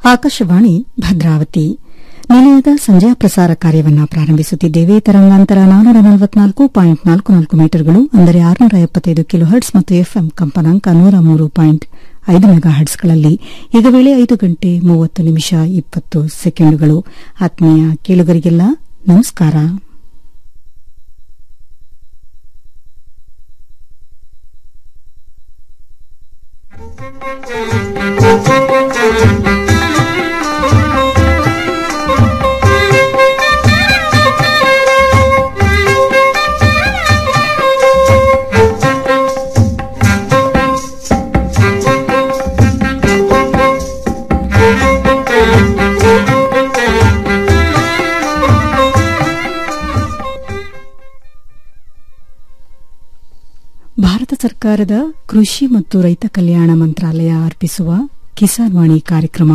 ಆಕಾಶವಾಣಿ ಭದ್ರಾವತಿ ನಿಲಯದ ಸಂಜೆಯ ಪ್ರಸಾರ ಕಾರ್ಯವನ್ನು ಪ್ರಾರಂಭಿಸುತ್ತಿದ್ದೇವೆ ತರಂಗಾಂತರ ನಾನ್ನೂರ ನಲವತ್ನಾಲ್ಕು ಪಾಯಿಂಟ್ ನಾಲ್ಕು ನಾಲ್ಕು ಮೀಟರ್ಗಳು ಅಂದರೆ ಆರುನೂರ ಎಪ್ಪತ್ತೈದು ಕಿಲೋ ಹರ್ಟ್ಸ್ ಮತ್ತು ಎಫ್ಎಂ ಕಂಪನಾಂಕ ನೂರ ಮೂರು ಪಾಯಿಂಟ್ ಐದು ಮೆಗಾ ಹರ್ಟ್ಸ್ಗಳಲ್ಲಿ ಈಗ ವೇಳೆ ಐದು ಗಂಟೆ ಮೂವತ್ತು ನಿಮಿಷ ಇಪ್ಪತ್ತು ಸೆಕೆಂಡುಗಳು ಆತ್ಮೀಯ ಕೇಳುಗರಿಗೆಲ್ಲ ನಮಸ್ಕಾರ ಭಾರತ ಸರ್ಕಾರದ ಕೃಷಿ ಮತ್ತು ರೈತ ಕಲ್ಯಾಣ ಮಂತ್ರಾಲಯ ಅರ್ಪಿಸುವ ಕಿಸಾನ್ ವಾಣಿ ಕಾರ್ಯಕ್ರಮ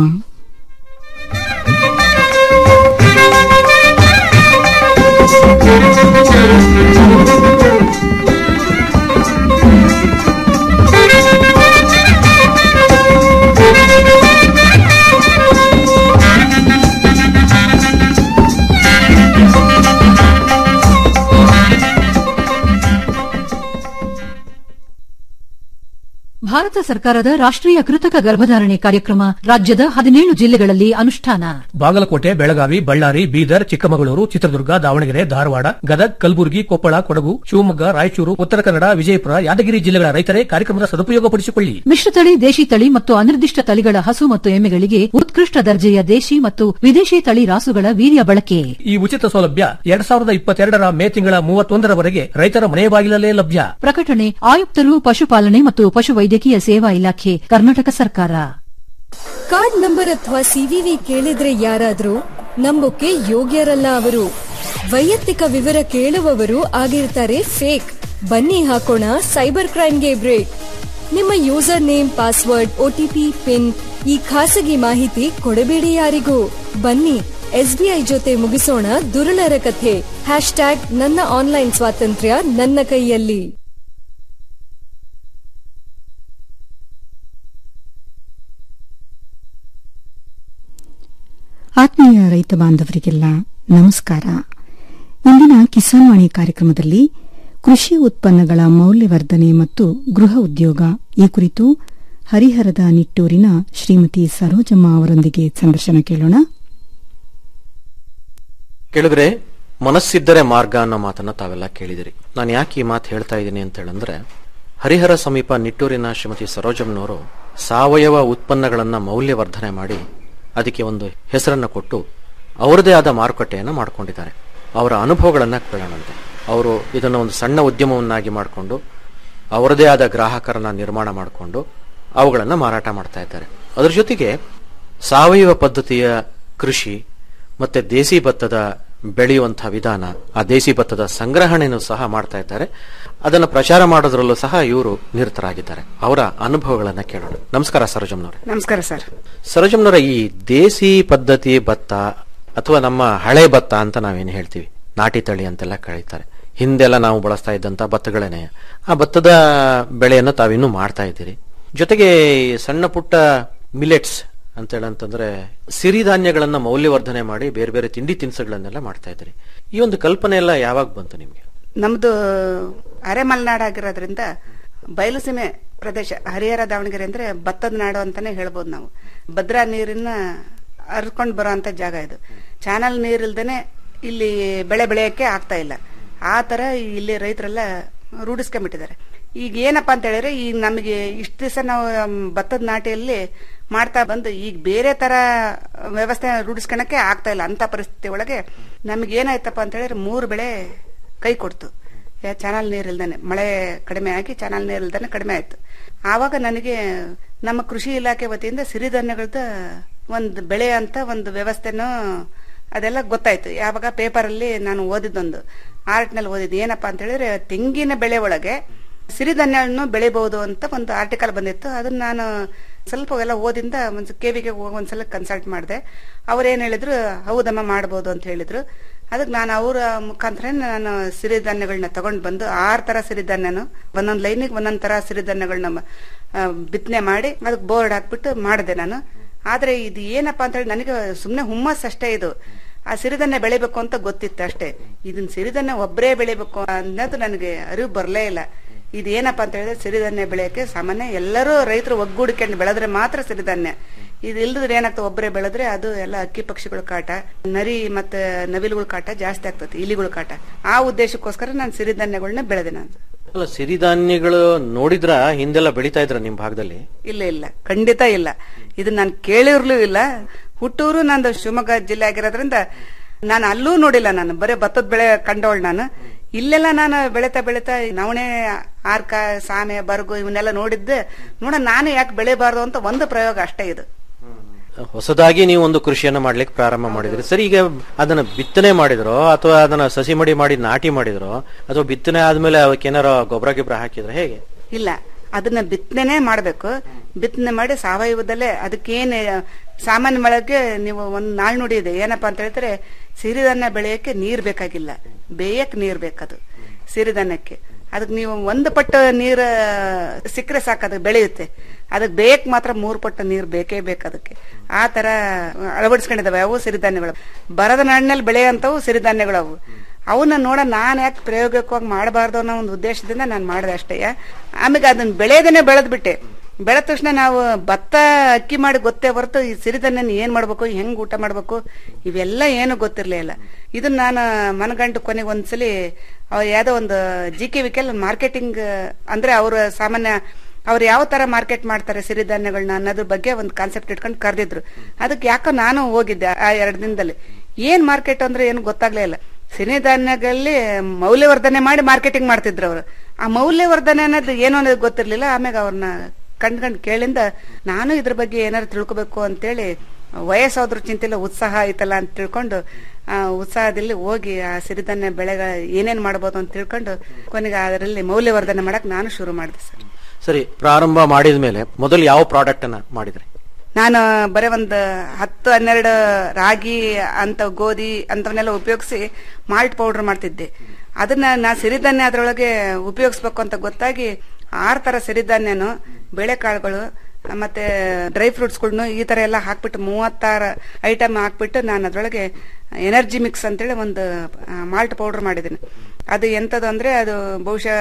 ಭಾರತ ಸರ್ಕಾರದ ರಾಷ್ಟ್ರೀಯ ಕೃತಕ ಗರ್ಭಧಾರಣೆ ಕಾರ್ಯಕ್ರಮ ರಾಜ್ಯದ ಹದಿನೇಳು ಜಿಲ್ಲೆಗಳಲ್ಲಿ ಅನುಷ್ಠಾನ ಬಾಗಲಕೋಟೆ ಬೆಳಗಾವಿ ಬಳ್ಳಾರಿ ಬೀದರ್ ಚಿಕ್ಕಮಗಳೂರು ಚಿತ್ರದುರ್ಗ ದಾವಣಗೆರೆ ಧಾರವಾಡ ಗದಗ್ ಕಲಬುರಗಿ ಕೊಪ್ಪಳ ಕೊಡಗು ಶಿವಮೊಗ್ಗ ರಾಯಚೂರು ಉತ್ತರ ಕನ್ನಡ ವಿಜಯಪುರ ಯಾದಗಿರಿ ಜಿಲ್ಲೆಗಳ ರೈತರೇ ಕಾರ್ಯಕ್ರಮದ ಸದುಪಯೋಗಪಡಿಸಿಕೊಳ್ಳಿ ಮಿಶ್ರತಳಿ ದೇಶಿ ತಳಿ ಮತ್ತು ಅನಿರ್ದಿಷ್ಟ ತಳಿಗಳ ಹಸು ಮತ್ತು ಎಮ್ಮೆಗಳಿಗೆ ಉತ್ಕೃಷ್ಟ ದರ್ಜೆಯ ದೇಶಿ ಮತ್ತು ವಿದೇಶಿ ತಳಿ ರಾಸುಗಳ ವೀರ್ಯ ಬಳಕೆ ಈ ಉಚಿತ ಸೌಲಭ್ಯ ಎರಡ್ ಸಾವಿರದ ಇಪ್ಪತ್ತೆರಡರ ಮೇ ತಿಂಗಳ ಮೂವತ್ತೊಂದರವರೆಗೆ ರೈತರ ಮನೆ ಬಾಗಿಲಲ್ಲೇ ಲಭ್ಯ ಪ್ರಕಟಣೆ ಆಯುಕ್ತರು ಪಶುಪಾಲನೆ ಮತ್ತು ಪಶುವೈದ್ಯಕೀಯ ಸೇವಾ ಇಲಾಖೆ ಕರ್ನಾಟಕ ಸರ್ಕಾರ ಕಾರ್ಡ್ ನಂಬರ್ ಅಥವಾ ಸಿವಿವಿ ಕೇಳಿದ್ರೆ ಯಾರಾದ್ರೂ ನಂಬೋಕೆ ಯೋಗ್ಯರಲ್ಲ ಅವರು ವೈಯಕ್ತಿಕ ವಿವರ ಕೇಳುವವರು ಆಗಿರ್ತಾರೆ ಫೇಕ್ ಬನ್ನಿ ಹಾಕೋಣ ಸೈಬರ್ ಕ್ರೈಮ್ಗೆ ಬ್ರೇಕ್ ನಿಮ್ಮ username password OTP PIN ಈ ಖಾಸಗಿ ಮಾಹಿತಿ ಕೊಡಬೇಡಿ ಯಾರಿಗೂ ಬನ್ನಿ ಎಸ್ಬಿಐ ಜೊತೆ ಮುಗಿಸೋಣ ದುರುಳರ ಕಥೆ ಹ್ಯಾಶ್ ಟ್ಯಾಗ್ ನನ್ನ ಆನ್ಲೈನ್ ಸ್ವಾತಂತ್ರ್ಯ ನನ್ನ ಕೈಯಲ್ಲಿ ಆತ್ಮೀಯ ರೈತ ಬಾಂಧವರಿಗೆಲ್ಲ ನಮಸ್ಕಾರ ಇಂದಿನ ಕಿಸಾನ್ ವಾಣಿ ಕಾರ್ಯಕ್ರಮದಲ್ಲಿ ಕೃಷಿ ಉತ್ಪನ್ನಗಳ ಮೌಲ್ಯವರ್ಧನೆ ಮತ್ತು ಗೃಹ ಉದ್ಯೋಗ ಈ ಕುರಿತು ಹರಿಹರದ ನಿಟ್ಟೂರಿನ ಶ್ರೀಮತಿ ಸರೋಜಮ್ಮ ಅವರೊಂದಿಗೆ ಸಂದರ್ಶನ ಕೇಳೋಣ ಕೇಳಿದ್ರೆ ಮನಸ್ಸಿದ್ದರೆ ಮಾರ್ಗ ಅನ್ನೋ ಮಾತನ್ನ ತಾವೆಲ್ಲ ಕೇಳಿದಿರಿ ನಾನು ಯಾಕೆ ಈ ಮಾತು ಹೇಳ್ತಾ ಇದ್ದೀನಿ ಅಂತ ಹೇಳಂದ್ರೆ ಹರಿಹರ ಸಮೀಪ ನಿಟ್ಟೂರಿನ ಶ್ರೀಮತಿ ಸರೋಜಮ್ನವರು ಸಾವಯವ ಉತ್ಪನ್ನಗಳನ್ನ ಮೌಲ್ಯವರ್ಧನೆ ಮಾಡಿ ಅದಕ್ಕೆ ಒಂದು ಹೆಸರನ್ನ ಕೊಟ್ಟು ಅವರದೇ ಆದ ಮಾರುಕಟ್ಟೆಯನ್ನು ಮಾಡ್ಕೊಂಡಿದ್ದಾರೆ ಅವರ ಅನುಭವಗಳನ್ನ ಕೇಳೋಣಂತೆ ಅವರು ಇದನ್ನು ಒಂದು ಸಣ್ಣ ಉದ್ಯಮವನ್ನಾಗಿ ಮಾಡಿಕೊಂಡು ಅವರದೇ ಆದ ಗ್ರಾಹಕರನ್ನ ನಿರ್ಮಾಣ ಮಾಡಿಕೊಂಡು ಅವುಗಳನ್ನ ಮಾರಾಟ ಮಾಡ್ತಾ ಇದ್ದಾರೆ ಅದರ ಜೊತೆಗೆ ಸಾವಯವ ಪದ್ಧತಿಯ ಕೃಷಿ ಮತ್ತೆ ದೇಸಿ ಭತ್ತದ ಬೆಳೆಯುವಂತಹ ವಿಧಾನ ಆ ದೇಸಿ ಭತ್ತದ ಸಂಗ್ರಹಣೆಯನ್ನು ಸಹ ಮಾಡ್ತಾ ಇದ್ದಾರೆ ಅದನ್ನು ಪ್ರಚಾರ ಮಾಡೋದ್ರಲ್ಲೂ ಸಹ ಇವರು ನಿರತರಾಗಿದ್ದಾರೆ ಅವರ ಅನುಭವಗಳನ್ನ ಕೇಳೋಣ ನಮಸ್ಕಾರ ಸರೋಜಮ್ನವ್ರೆ ನಮಸ್ಕಾರ ಸರ್ ಸರೋಜಮ್ನವರ ಈ ದೇಸಿ ಪದ್ಧತಿ ಭತ್ತ ಅಥವಾ ನಮ್ಮ ಹಳೆ ಭತ್ತ ಅಂತ ನಾವೇನು ಹೇಳ್ತೀವಿ ನಾಟಿ ತಳಿ ಅಂತೆಲ್ಲ ಕರೀತಾರೆ ಹಿಂದೆಲ್ಲ ನಾವು ಬಳಸ್ತಾ ಇದ್ದಂತ ಭತ್ತಗಳೇನೆ ಆ ಭತ್ತದ ಬೆಳೆಯನ್ನು ತಾವಿನ್ನೂ ಮಾಡ್ತಾ ಇದ್ದೀರಿ ಜೊತೆಗೆ ಈ ಸಣ್ಣ ಪುಟ್ಟ ಮಿಲೆಟ್ಸ್ ಅಂತ ಹೇಳಂತಂದ್ರೆ ಸಿರಿಧಾನ್ಯಗಳನ್ನ ಮೌಲ್ಯವರ್ಧನೆ ಮಾಡಿ ಬೇರೆ ಬೇರೆ ತಿಂಡಿ ತಿನಿಸುಗಳನ್ನೆಲ್ಲ ಮಾಡ್ತಾ ಇದ್ದೀರಿ ಈ ಒಂದು ಕಲ್ಪನೆ ಎಲ್ಲ ಯಾವಾಗ ಬಂತು ನಿಮ್ಗೆ ನಮ್ದು ಅರೆ ಮಲೆನಾಡಾಗಿರೋದ್ರಿಂದ ಬಯಲುಸೀಮೆ ಪ್ರದೇಶ ಹರಿಹರ ದಾವಣಗೆರೆ ಅಂದ್ರೆ ಭತ್ತದ ನಾಡು ಅಂತಾನೆ ಹೇಳ್ಬೋದು ನಾವು ಭದ್ರಾ ನೀರನ್ನ ಹರ್ಕೊಂಡು ಬರೋ ಅಂತ ಜಾಗ ಇದು ಚಾನಲ್ ನೀರಿಲ್ದೇನೆ ಇಲ್ಲಿ ಬೆಳೆ ಬೆಳೆಯಕ್ಕೆ ಆಗ್ತಾ ಇಲ್ಲ ಆ ತರ ಇಲ್ಲಿ ರೈತರೆಲ್ಲ ರೂಢಿಸ್ಕೊಂಡ್ಬಿಟ್ಟಿದ್ದಾರೆ ಈಗ ಏನಪ್ಪಾ ಅಂತ ಹೇಳಿದ್ರೆ ಈಗ ನಮಗೆ ಇಷ್ಟು ದಿವಸ ನಾವು ಭತ್ತದ ನಾಟಿಯಲ್ಲಿ ಮಾಡ್ತಾ ಬಂದು ಈಗ ಬೇರೆ ತರ ವ್ಯವಸ್ಥೆ ರೂಢಿಸ್ಕೊಳಕ್ಕೆ ಆಗ್ತಾ ಇಲ್ಲ ಅಂತ ಪರಿಸ್ಥಿತಿ ಒಳಗೆ ನಮ್ಗೆ ಏನಾಯ್ತಪ್ಪ ಅಂತ ಹೇಳಿದ್ರೆ ಮೂರು ಬೆಳೆ ಕೈ ಕೊಡ್ತು ಚಾನಲ್ ನೀರ್ ಇಲ್ದೇನೆ ಮಳೆ ಕಡಿಮೆ ಆಗಿ ಚಾನಲ್ ನೀರ್ ಇಲ್ದೇನೆ ಕಡಿಮೆ ಆಯ್ತು ಆವಾಗ ನನಗೆ ನಮ್ಮ ಕೃಷಿ ಇಲಾಖೆ ವತಿಯಿಂದ ಸಿರಿಧಾನ್ಯಗಳದ ಒಂದು ಬೆಳೆ ಅಂತ ಒಂದು ವ್ಯವಸ್ಥೆನೂ ಅದೆಲ್ಲ ಗೊತ್ತಾಯ್ತು ಯಾವಾಗ ಪೇಪರ್ ಅಲ್ಲಿ ನಾನು ಓದಿದ್ದೊಂದು ಆರ್ಟ್ನಲ್ಲಿ ಓದಿದ್ದು ಏನಪ್ಪಾ ಅಂತ ಹೇಳಿದ್ರೆ ತೆಂಗಿನ ಬೆಳೆ ಒಳಗೆ ಸಿರಿಧಾನ್ಯಗಳನ್ನು ಬೆಳಿಬಹುದು ಅಂತ ಒಂದು ಆರ್ಟಿಕಲ್ ಬಂದಿತ್ತು ಅದನ್ನ ನಾನು ಸ್ವಲ್ಪ ಎಲ್ಲ ಓದಿಂದ ಒಂದು ಕೆವಿಗೆ ಹೋಗಿ ಒಂದ್ಸಲ ಕನ್ಸಲ್ಟ್ ಮಾಡಿದೆ ಅವ್ರೇನ್ ಹೇಳಿದ್ರು ಹೌದಮ್ಮ ಮಾಡ್ಬೋದು ಅಂತ ಹೇಳಿದ್ರು ಅದಕ್ಕೆ ನಾನು ಅವರ ಮುಖಾಂತರ ನಾನು ಸಿರಿಧಾನ್ಯಗಳನ್ನ ತಗೊಂಡ್ ಬಂದು ಆರ್ ತರ ಸಿರಿಧಾನ್ಯನು ಒಂದೊಂದ್ ಲೈನಿಗೆ ಒಂದೊಂದ್ ತರ ಸಿರಿಧಾನ್ಯಗಳನ್ನ ಬಿತ್ತನೆ ಮಾಡಿ ಅದಕ್ಕೆ ಬೋರ್ಡ್ ಹಾಕ್ಬಿಟ್ಟು ಮಾಡಿದೆ ನಾನು ಆದ್ರೆ ಇದು ಏನಪ್ಪಾ ಅಂತ ಹೇಳಿ ನನಗೆ ಸುಮ್ಮನೆ ಹುಮ್ಮಸ್ ಅಷ್ಟೇ ಇದು ಆ ಸಿರಿಧಾನ್ಯ ಬೆಳಿಬೇಕು ಅಂತ ಗೊತ್ತಿತ್ತು ಅಷ್ಟೇ ಇದನ್ನ ಸಿರಿಧಾನ್ಯ ಒಬ್ಬರೇ ಬೆಳಿಬೇಕು ಅನ್ನೋದು ನನಗೆ ಅರಿವು ಬರಲೇ ಇಲ್ಲ ಇದೇನಪ್ಪ ಅಂತ ಹೇಳಿದ್ರೆ ಸಿರಿಧಾನ್ಯ ಬೆಳೆಯಕ್ಕೆ ಸಾಮಾನ್ಯ ಎಲ್ಲರೂ ರೈತರು ಒಗ್ಗೂಡಿಕೊಂಡು ಬೆಳೆದ್ರೆ ಮಾತ್ರ ಸಿರಿಧಾನ್ಯ ಇದು ಇಲ್ದಿದ್ರೆ ಏನಾಗ್ತದೆ ಒಬ್ಬರೇ ಬೆಳೆದ್ರೆ ಅದು ಎಲ್ಲ ಅಕ್ಕಿ ಪಕ್ಷಿಗಳ ಕಾಟ ನರಿ ಮತ್ತೆ ನವಿಲುಗಳ ಕಾಟ ಜಾಸ್ತಿ ಆಗ್ತದೆ ಇಲಿಗಳ ಕಾಟ ಆ ಉದ್ದೇಶಕ್ಕೋಸ್ಕರ ನಾನು ಸಿರಿಧಾನ್ಯಗಳನ್ನ ಬೆಳೆದೆ ನಾನು ಅಲ್ಲ ಸಿರಿಧಾನ್ಯಗಳು ನೋಡಿದ್ರ ಹಿಂದೆಲ್ಲ ಬೆಳಿತಾ ಇದ್ರ ನಿಮ್ ಭಾಗದಲ್ಲಿ ಇಲ್ಲ ಇಲ್ಲ ಖಂಡಿತ ಇಲ್ಲ ಇದು ನಾನು ಕೇಳಿರ್ಲೂ ಇಲ್ಲ ಹುಟ್ಟೂರು ನಂದು ಶಿವಮೊಗ್ಗ ಜಿಲ್ಲೆ ಆಗಿರೋದ್ರಿಂದ ನಾನು ಅಲ್ಲೂ ನೋಡಿಲ್ಲ ನಾನು ಬರೀ ಭತ್ತದ ಬೆಳೆ ಕಂಡವಳು ನಾನು ಇಲ್ಲೆಲ್ಲ ನಾನು ಬೆಳೆತಾ ಬೆಳೆತಾ ನವಣೆ ಆರ್ಕ ಸಾಮೆ ಬರಗು ಇವನ್ನೆಲ್ಲ ನೋಡಿದ್ದೆ ನೋಡ ನಾನು ಯಾಕೆ ಬೆಳೆಬಾರ್ದು ಅಂತ ಒಂದು ಪ್ರಯೋಗ ಅಷ್ಟೇ ಇದು ಹೊಸದಾಗಿ ನೀವು ಒಂದು ಕೃಷಿಯನ್ನ ಮಾಡ್ಲಿಕ್ಕೆ ಪ್ರಾರಂಭ ಮಾಡಿದ್ರಿ ಸರಿ ಈಗ ಅದನ್ನ ಬಿತ್ತನೆ ಮಾಡಿದ್ರೋ ಅಥವಾ ಅದನ್ನ ಸಸಿ ಮಡಿ ಮಾಡಿ ನಾಟಿ ಮಾಡಿದ್ರೋ ಅಥವಾ ಬಿತ್ತನೆ ಆದ್ಮೇಲೆ ಅವಕ್ಕೆ ಏನಾರ ಗೊಬ್ಬರ ಗಿಬ್ಬರ ಹಾಕಿದ್ರೆ ಹೇಗೆ ಇಲ್ಲ ಅದನ್ನ ಬಿತ್ತನೆ ಮಾಡಬೇಕು ಬಿತ್ತನೆ ಮಾಡಿ ಸಾವಯವದಲ್ಲೇ ಅದಕ್ಕೇನು ಸಾಮಾನ್ಯ ಮಳೆಗೆ ನೀವು ಒಂದು ನಾಳು ನುಡಿ ಇದೆ ಏನಪ್ಪಾ ಅಂತ ಹೇಳಿದ್ರೆ ಸಿರಿಧಾನ್ಯ ಬೆಳೆಯಕ್ಕೆ ನೀರ್ ಬೇಕಾಗಿಲ್ಲ ಬೇಯಕ್ ನೀರ್ ಬೇಕದು ಸಿರಿಧಾನ್ಯಕ್ಕೆ ಅದಕ್ಕೆ ನೀವು ಒಂದು ಪಟ್ಟು ನೀರು ಸಿಕ್ಕರೆ ಸಾಕು ಅದಕ್ಕೆ ಬೆಳೆಯುತ್ತೆ ಅದಕ್ಕೆ ಬೇಯಕ್ ಮಾತ್ರ ಮೂರು ಪಟ್ಟು ನೀರು ಬೇಕೇ ಬೇಕು ಅದಕ್ಕೆ ಆ ತರ ಅಳವಡಿಸ್ಕೊಂಡಿದ್ದಾವೆ ಅವು ಸಿರಿಧಾನ್ಯಗಳು ಬರದ ನಾಡಿನಲ್ಲಿ ಬೆಳೆಯಂತವು ಸಿರಿಧಾನ್ಯಗಳು ಅವು ಅವನ್ನ ನೋಡ ನಾನು ಯಾಕೆ ಪ್ರಯೋಗಕ್ಕಾಗಿ ಮಾಡಬಾರ್ದು ಅನ್ನೋ ಒಂದು ಉದ್ದೇಶದಿಂದ ನಾನು ಮಾಡಿದೆ ಅಷ್ಟೇ ಆಮೇಲೆ ಅದನ್ನ ಬೆಳೆಯೋದನ್ನೇ ಬೆಳೆದ್ಬಿಟ್ಟೆ ಬೆಳೆದ ತಕ್ಷಣ ನಾವು ಭತ್ತ ಅಕ್ಕಿ ಮಾಡಿ ಗೊತ್ತೇ ಹೊರತು ಈ ಸಿರಿಧಾನ್ಯನ ಏನ್ ಮಾಡ್ಬೇಕು ಹೆಂಗ್ ಊಟ ಮಾಡ್ಬೇಕು ಇವೆಲ್ಲ ಏನು ಗೊತ್ತಿರ್ಲಿಲ್ಲ ಇದನ್ನ ನಾನು ಮನಗಂಡು ಕೊನೆಗೆ ಒಂದ್ಸಲಿ ಅವ್ರು ಯಾವ್ದೋ ಒಂದು ಜಿ ಕೆ ವಿಕೆಲ್ ಮಾರ್ಕೆಟಿಂಗ್ ಅಂದ್ರೆ ಅವ್ರ ಸಾಮಾನ್ಯ ಅವ್ರು ಯಾವ ತರ ಮಾರ್ಕೆಟ್ ಮಾಡ್ತಾರೆ ಸಿರಿಧಾನ್ಯಗಳನ್ನ ಅನ್ನೋದ್ರ ಬಗ್ಗೆ ಒಂದು ಕಾನ್ಸೆಪ್ಟ್ ಇಟ್ಕೊಂಡು ಕರೆದಿದ್ರು ಅದಕ್ಕೆ ಯಾಕೋ ನಾನು ಹೋಗಿದ್ದೆ ಆ ಎರಡು ದಿನದಲ್ಲಿ ಏನ್ ಮಾರ್ಕೆಟ್ ಅಂದ್ರೆ ಏನು ಗೊತ್ತಾಗ್ಲೇ ಇಲ್ಲ ಸಿರಿಧಾನ್ಯಗಳಲ್ಲಿ ಮೌಲ್ಯವರ್ಧನೆ ಮಾಡಿ ಮಾರ್ಕೆಟಿಂಗ್ ಮಾಡ್ತಿದ್ರು ಅವರು ಆ ಮೌಲ್ಯವರ್ಧನೆ ಅನ್ನೋದು ಏನು ಅನ್ನೋದು ಗೊತ್ತಿರ್ಲಿಲ್ಲ ಆಮ್ಯಾಗ ಅವ್ರನ್ನ ಕಂಡ್ಕಂಡ್ ಕೇಳಿಂದ ನಾನು ಇದ್ರ ಬಗ್ಗೆ ಏನಾರು ತಿಳ್ಕೊಬೇಕು ಅಂತೇಳಿ ವಯಸ್ಸಾದ್ರೂ ಚಿಂತಿಲ್ಲ ಉತ್ಸಾಹ ಐತಲ್ಲ ಅಂತ ತಿಳ್ಕೊಂಡು ಆ ಉತ್ಸಾಹದಲ್ಲಿ ಹೋಗಿ ಆ ಸಿರಿಧಾನ್ಯ ಬೆಳೆಗಳ ಏನೇನ್ ಮಾಡ್ಬೋದು ಅಂತ ತಿಳ್ಕೊಂಡು ಕೊನೆಗೆ ಅದರಲ್ಲಿ ಮೌಲ್ಯವರ್ಧನೆ ಮಾಡಕ್ ನಾನು ಶುರು ಮಾಡಿದೆ ಸರ್ ಸರಿ ಪ್ರಾರಂಭ ಮಾಡಿದ ಮೇಲೆ ಮೊದಲು ಯಾವ ಪ್ರಾಡಕ್ಟ್ ಅನ್ನ ಮಾಡಿದ್ರಿ ನಾನು ಬರೀ ಒಂದು ಹತ್ತು ಹನ್ನೆರಡು ರಾಗಿ ಅಂತ ಗೋಧಿ ಅಂತವನ್ನೆಲ್ಲ ಉಪಯೋಗಿಸಿ ಮಾಲ್ಟ್ ಪೌಡರ್ ಮಾಡ್ತಿದ್ದೆ ಅದನ್ನ ನಾ ಸಿರಿಧಾನ್ಯ ಅದರೊಳಗೆ ಉಪಯೋಗಿಸ್ಬೇಕು ಅಂತ ಗೊತ್ತಾಗಿ ಆರು ತರ ಸಿರಿಧಾನ್ಯನು ಬೇಳೆಕಾಳುಗಳು ಮತ್ತೆ ಡ್ರೈ ಫ್ರೂಟ್ಸ್ಗಳ್ನು ಈ ತರ ಎಲ್ಲ ಹಾಕ್ಬಿಟ್ಟು ಮೂವತ್ತಾರು ಐಟಮ್ ಹಾಕ್ಬಿಟ್ಟು ನಾನು ಅದರೊಳಗೆ ಎನರ್ಜಿ ಮಿಕ್ಸ್ ಅಂತೇಳಿ ಒಂದು ಮಾಲ್ಟ್ ಪೌಡರ್ ಮಾಡಿದ್ದೀನಿ ಅದು ಎಂಥದ್ದು ಅಂದ್ರೆ ಅದು ಬಹುಶಃ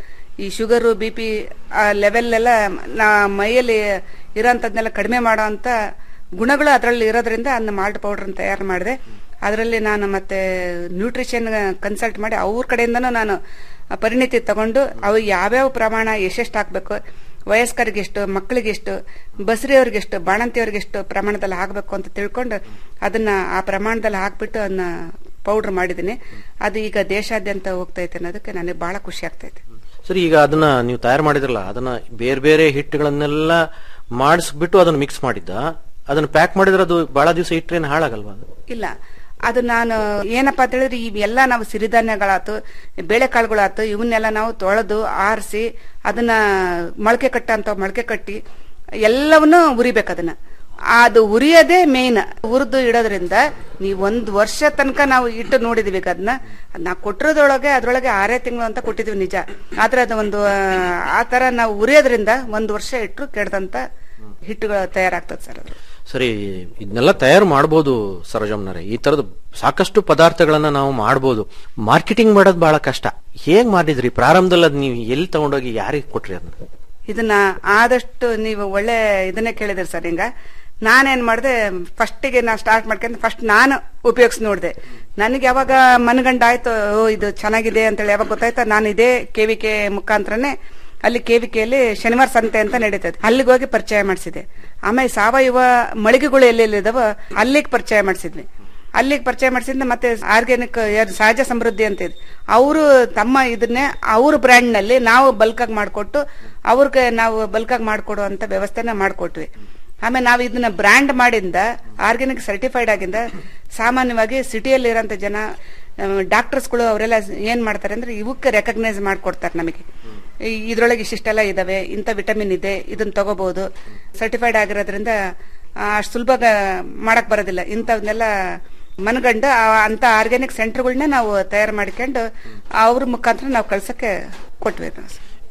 ಈ ಶುಗರು ಬಿ ಪಿ ಲೆವೆಲ್ ಎಲ್ಲ ನಾ ಮೈಯಲ್ಲಿ ಇರೋಂಥದ್ನೆಲ್ಲ ಕಡಿಮೆ ಮಾಡೋ ಅಂತ ಗುಣಗಳು ಅದರಲ್ಲಿ ಇರೋದ್ರಿಂದ ಅದನ್ನ ಮಾಲ್ಟ್ ಪೌಡರ್ ತಯಾರು ಮಾಡಿದೆ ಅದರಲ್ಲಿ ನಾನು ಮತ್ತೆ ನ್ಯೂಟ್ರಿಷನ್ ಕನ್ಸಲ್ಟ್ ಮಾಡಿ ಅವ್ರ ಕಡೆಯಿಂದನೂ ನಾನು ಪರಿಣಿತಿ ತಗೊಂಡು ಅವು ಯಾವ್ಯಾವ ಪ್ರಮಾಣ ಎಷ್ಟೆಷ್ಟು ಹಾಕ್ಬೇಕು ವಯಸ್ಕರಿಗೆಷ್ಟು ಮಕ್ಕಳಿಗೆಷ್ಟು ಬಸರಿಯವ್ರಿಗೆಷ್ಟು ಬಾಣಂತಿಯವ್ರಿಗೆಷ್ಟು ಪ್ರಮಾಣದಲ್ಲಿ ಹಾಕಬೇಕು ಅಂತ ತಿಳ್ಕೊಂಡು ಅದನ್ನ ಆ ಪ್ರಮಾಣದಲ್ಲಿ ಹಾಕ್ಬಿಟ್ಟು ಅದನ್ನ ಪೌಡರ್ ಮಾಡಿದ್ದೀನಿ ಅದು ಈಗ ದೇಶಾದ್ಯಂತ ಹೋಗ್ತೈತೆ ಅನ್ನೋದಕ್ಕೆ ನನಗೆ ಬಹಳ ಖುಷಿ ಆಗ್ತೈತೆ ಸರಿ ಈಗ ಅದನ್ನ ನೀವು ತಯಾರು ಮಾಡಿದ್ರಲ್ಲ ಅದನ್ನ ಬೇರೆ ಬೇರೆ ಹಿಟ್ಟುಗಳನ್ನೆಲ್ಲ ಮಾಡಿಸ್ಬಿಟ್ಟು ಅದನ್ನ ಮಿಕ್ಸ್ ಮಾಡಿದ್ದ ಅದನ್ನ ಪ್ಯಾಕ್ ಮಾಡಿದ್ರೆ ಅದು ಬಹಳ ದಿವಸ ಇಟ್ಟರೇನು ಹಾಳಾಗಲ್ವಾ ಅದು ಇಲ್ಲ ಅದು ನಾನು ಏನಪ್ಪಾ ಅಂತ ಹೇಳಿದ್ರೆ ಇವೆಲ್ಲ ನಾವು ಸಿರಿಧಾನ್ಯಗಳಾತು ಬೇಳೆಕಾಳುಗಳಾತು ಇವನ್ನೆಲ್ಲ ನಾವು ತೊಳೆದು ಆರಿಸಿ ಅದನ್ನ ಮೊಳಕೆ ಕಟ್ಟಂತ ಮೊಳಕೆ ಕಟ್ಟಿ ಎಲ್ಲವನ್ನೂ ಉರಿಬೇಕು ಅದನ್ನ ಅದು ಉರಿಯೋದೇ ಮೇನ್ ಹುರಿದು ಇಡೋದ್ರಿಂದ ನೀವು ಒಂದ್ ವರ್ಷ ತನಕ ನಾವು ಇಟ್ಟು ನೋಡಿದೀವಿ ಈಗ ಅದನ್ನ ನಾ ಕೊಟ್ಟಿರೋದ್ರೊಳಗೆ ಅದ್ರೊಳಗೆ ಆರೇ ತಿಂಗಳು ಅಂತ ಕೊಟ್ಟಿದೀವಿ ನಿಜ ಆದ್ರೆ ಅದು ಒಂದು ಆ ತರ ನಾವು ಉರಿಯೋದ್ರಿಂದ ಒಂದ್ ವರ್ಷ ಇಟ್ಟರು ಕೆಡದಂತ ಹಿಟ್ಟುಗಳು ತಯಾರಾಗ್ತದೆ ಸರ್ ಅದು ಸರಿ ಇದನ್ನೆಲ್ಲ ತಯಾರು ಮಾಡಬಹುದು ಸರೋಜಮ್ನರೇ ಈ ತರದ ಸಾಕಷ್ಟು ಪದಾರ್ಥಗಳನ್ನ ನಾವು ಮಾಡಬಹುದು ಮಾರ್ಕೆಟಿಂಗ್ ಮಾಡೋದು ಬಹಳ ಕಷ್ಟ ಹೇಗ್ ಮಾಡಿದ್ರಿ ಪ್ರಾರಂಭದಲ್ಲಿ ಅದ್ ನೀವು ಎಲ್ಲಿ ತಗೊಂಡೋಗಿ ಯಾರಿಗೆ ಕೊಟ್ರಿ ಅದನ್ನ ಇದನ್ನ ಆದಷ್ಟು ನೀವು ಒಳ್ಳೆ ಇದನ್ನೇ ಕೇಳಿದ್ರಿ ಸರ್ ಹಿಂಗ ನಾನೇನ್ ಮಾಡಿದೆ ಫಸ್ಟಿಗೆ ನಾ ಸ್ಟಾರ್ಟ್ ಮಾಡ್ಕೊಂಡು ಫಸ್ಟ್ ನಾನು ಉಪಯೋಗಿಸಿ ನೋಡಿದೆ ನನಗೆ ಯಾವಾಗ ಮನಗಂಡ ಆಯ್ತು ಓ ಇದು ಚೆನ್ನಾಗಿದೆ ಅಂತೇಳಿ ಯಾವಾಗ ಗೊತ್ತಾಯ್ತು ನಾನು ಇದೇ ಕೆವಿಕೆ ಮುಖಾಂತರನೇ ಅಲ್ಲಿ ಕೆವಿಕೆಯಲ್ಲಿ ಶನಿವಾರ ಸಂತೆ ಅಂತ ನಡೀತದೆ ಅಲ್ಲಿಗೆ ಹೋಗಿ ಪರಿಚಯ ಮಾಡಿಸಿದೆ ಆಮೇಲೆ ಸಾವಯವ ಮಳಿಗೆಗಳು ಎಲ್ಲೆಲ್ಲಿದಾವ ಅಲ್ಲಿಗೆ ಪರಿಚಯ ಮಾಡಿಸಿದ್ವಿ ಅಲ್ಲಿಗೆ ಪರಿಚಯ ಮಾಡಿಸಿದ್ರೆ ಮತ್ತೆ ಆರ್ಗ್ಯಾನಿಕ್ ಸಹಜ ಸಮೃದ್ಧಿ ಅಂತ ಇದೆ ಅವರು ತಮ್ಮ ಇದನ್ನೇ ಅವ್ರ ಬ್ರ್ಯಾಂಡ್ ನಲ್ಲಿ ನಾವು ಬಲ್ಕ್ ಆಗಿ ಮಾಡಿಕೊಟ್ಟು ಅವ್ರಿಗೆ ನಾವು ಬಲ್ಕ್ ಆಗಿ ಮಾಡಿಕೊಡುವಂತ ವ್ಯವಸ್ಥೆನ ಮಾಡಿಕೊಟ್ವಿ ಆಮೇಲೆ ನಾವು ಇದನ್ನ ಬ್ರ್ಯಾಂಡ್ ಮಾಡಿಂದ ಆರ್ಗ್ಯಾನಿಕ್ ಸರ್ಟಿಫೈಡ್ ಆಗಿಂದ ಸಾಮಾನ್ಯವಾಗಿ ಸಿಟಿಯಲ್ಲಿ ಇರೋಂಥ ಜನ ಡಾಕ್ಟರ್ಸ್ಗಳು ಅವರೆಲ್ಲ ಏನ್ ಮಾಡ್ತಾರೆ ಅಂದ್ರೆ ಇವಕ್ಕೆ ರೆಕಗ್ನೈಸ್ ಮಾಡ್ಕೊಡ್ತಾರೆ ನಮಗೆ ಈ- ಇದ್ರೊಳಗೆ ಇಷ್ಟಿಷ್ಟೆಲ್ಲ ಇದಾವೆ ಇಂಥ ವಿಟಮಿನ್ ಇದೆ ಇದನ್ನ ತಗೋಬಹುದು ಸರ್ಟಿಫೈಡ್ ಆಗಿರೋದ್ರಿಂದ ಅಷ್ಟು ಸುಲಭ ಮಾಡಕ್ ಬರೋದಿಲ್ಲ ಇಂಥವನ್ನೆಲ್ಲ ಮನಗಂಡು ಆ- ಅಂತ ಆರ್ಗ್ಯಾನಿಕ್ ಸೆಂಟರ್ಗಳನ್ನ ನಾವು ತಯಾರು ಮಾಡ್ಕೊಂಡು ಅವ್ರ ಮುಖಾಂತರ ನಾವು ಕಳ್ಸಕ್ಕೆ ಕೊಟ್ವಿ ನಾವು.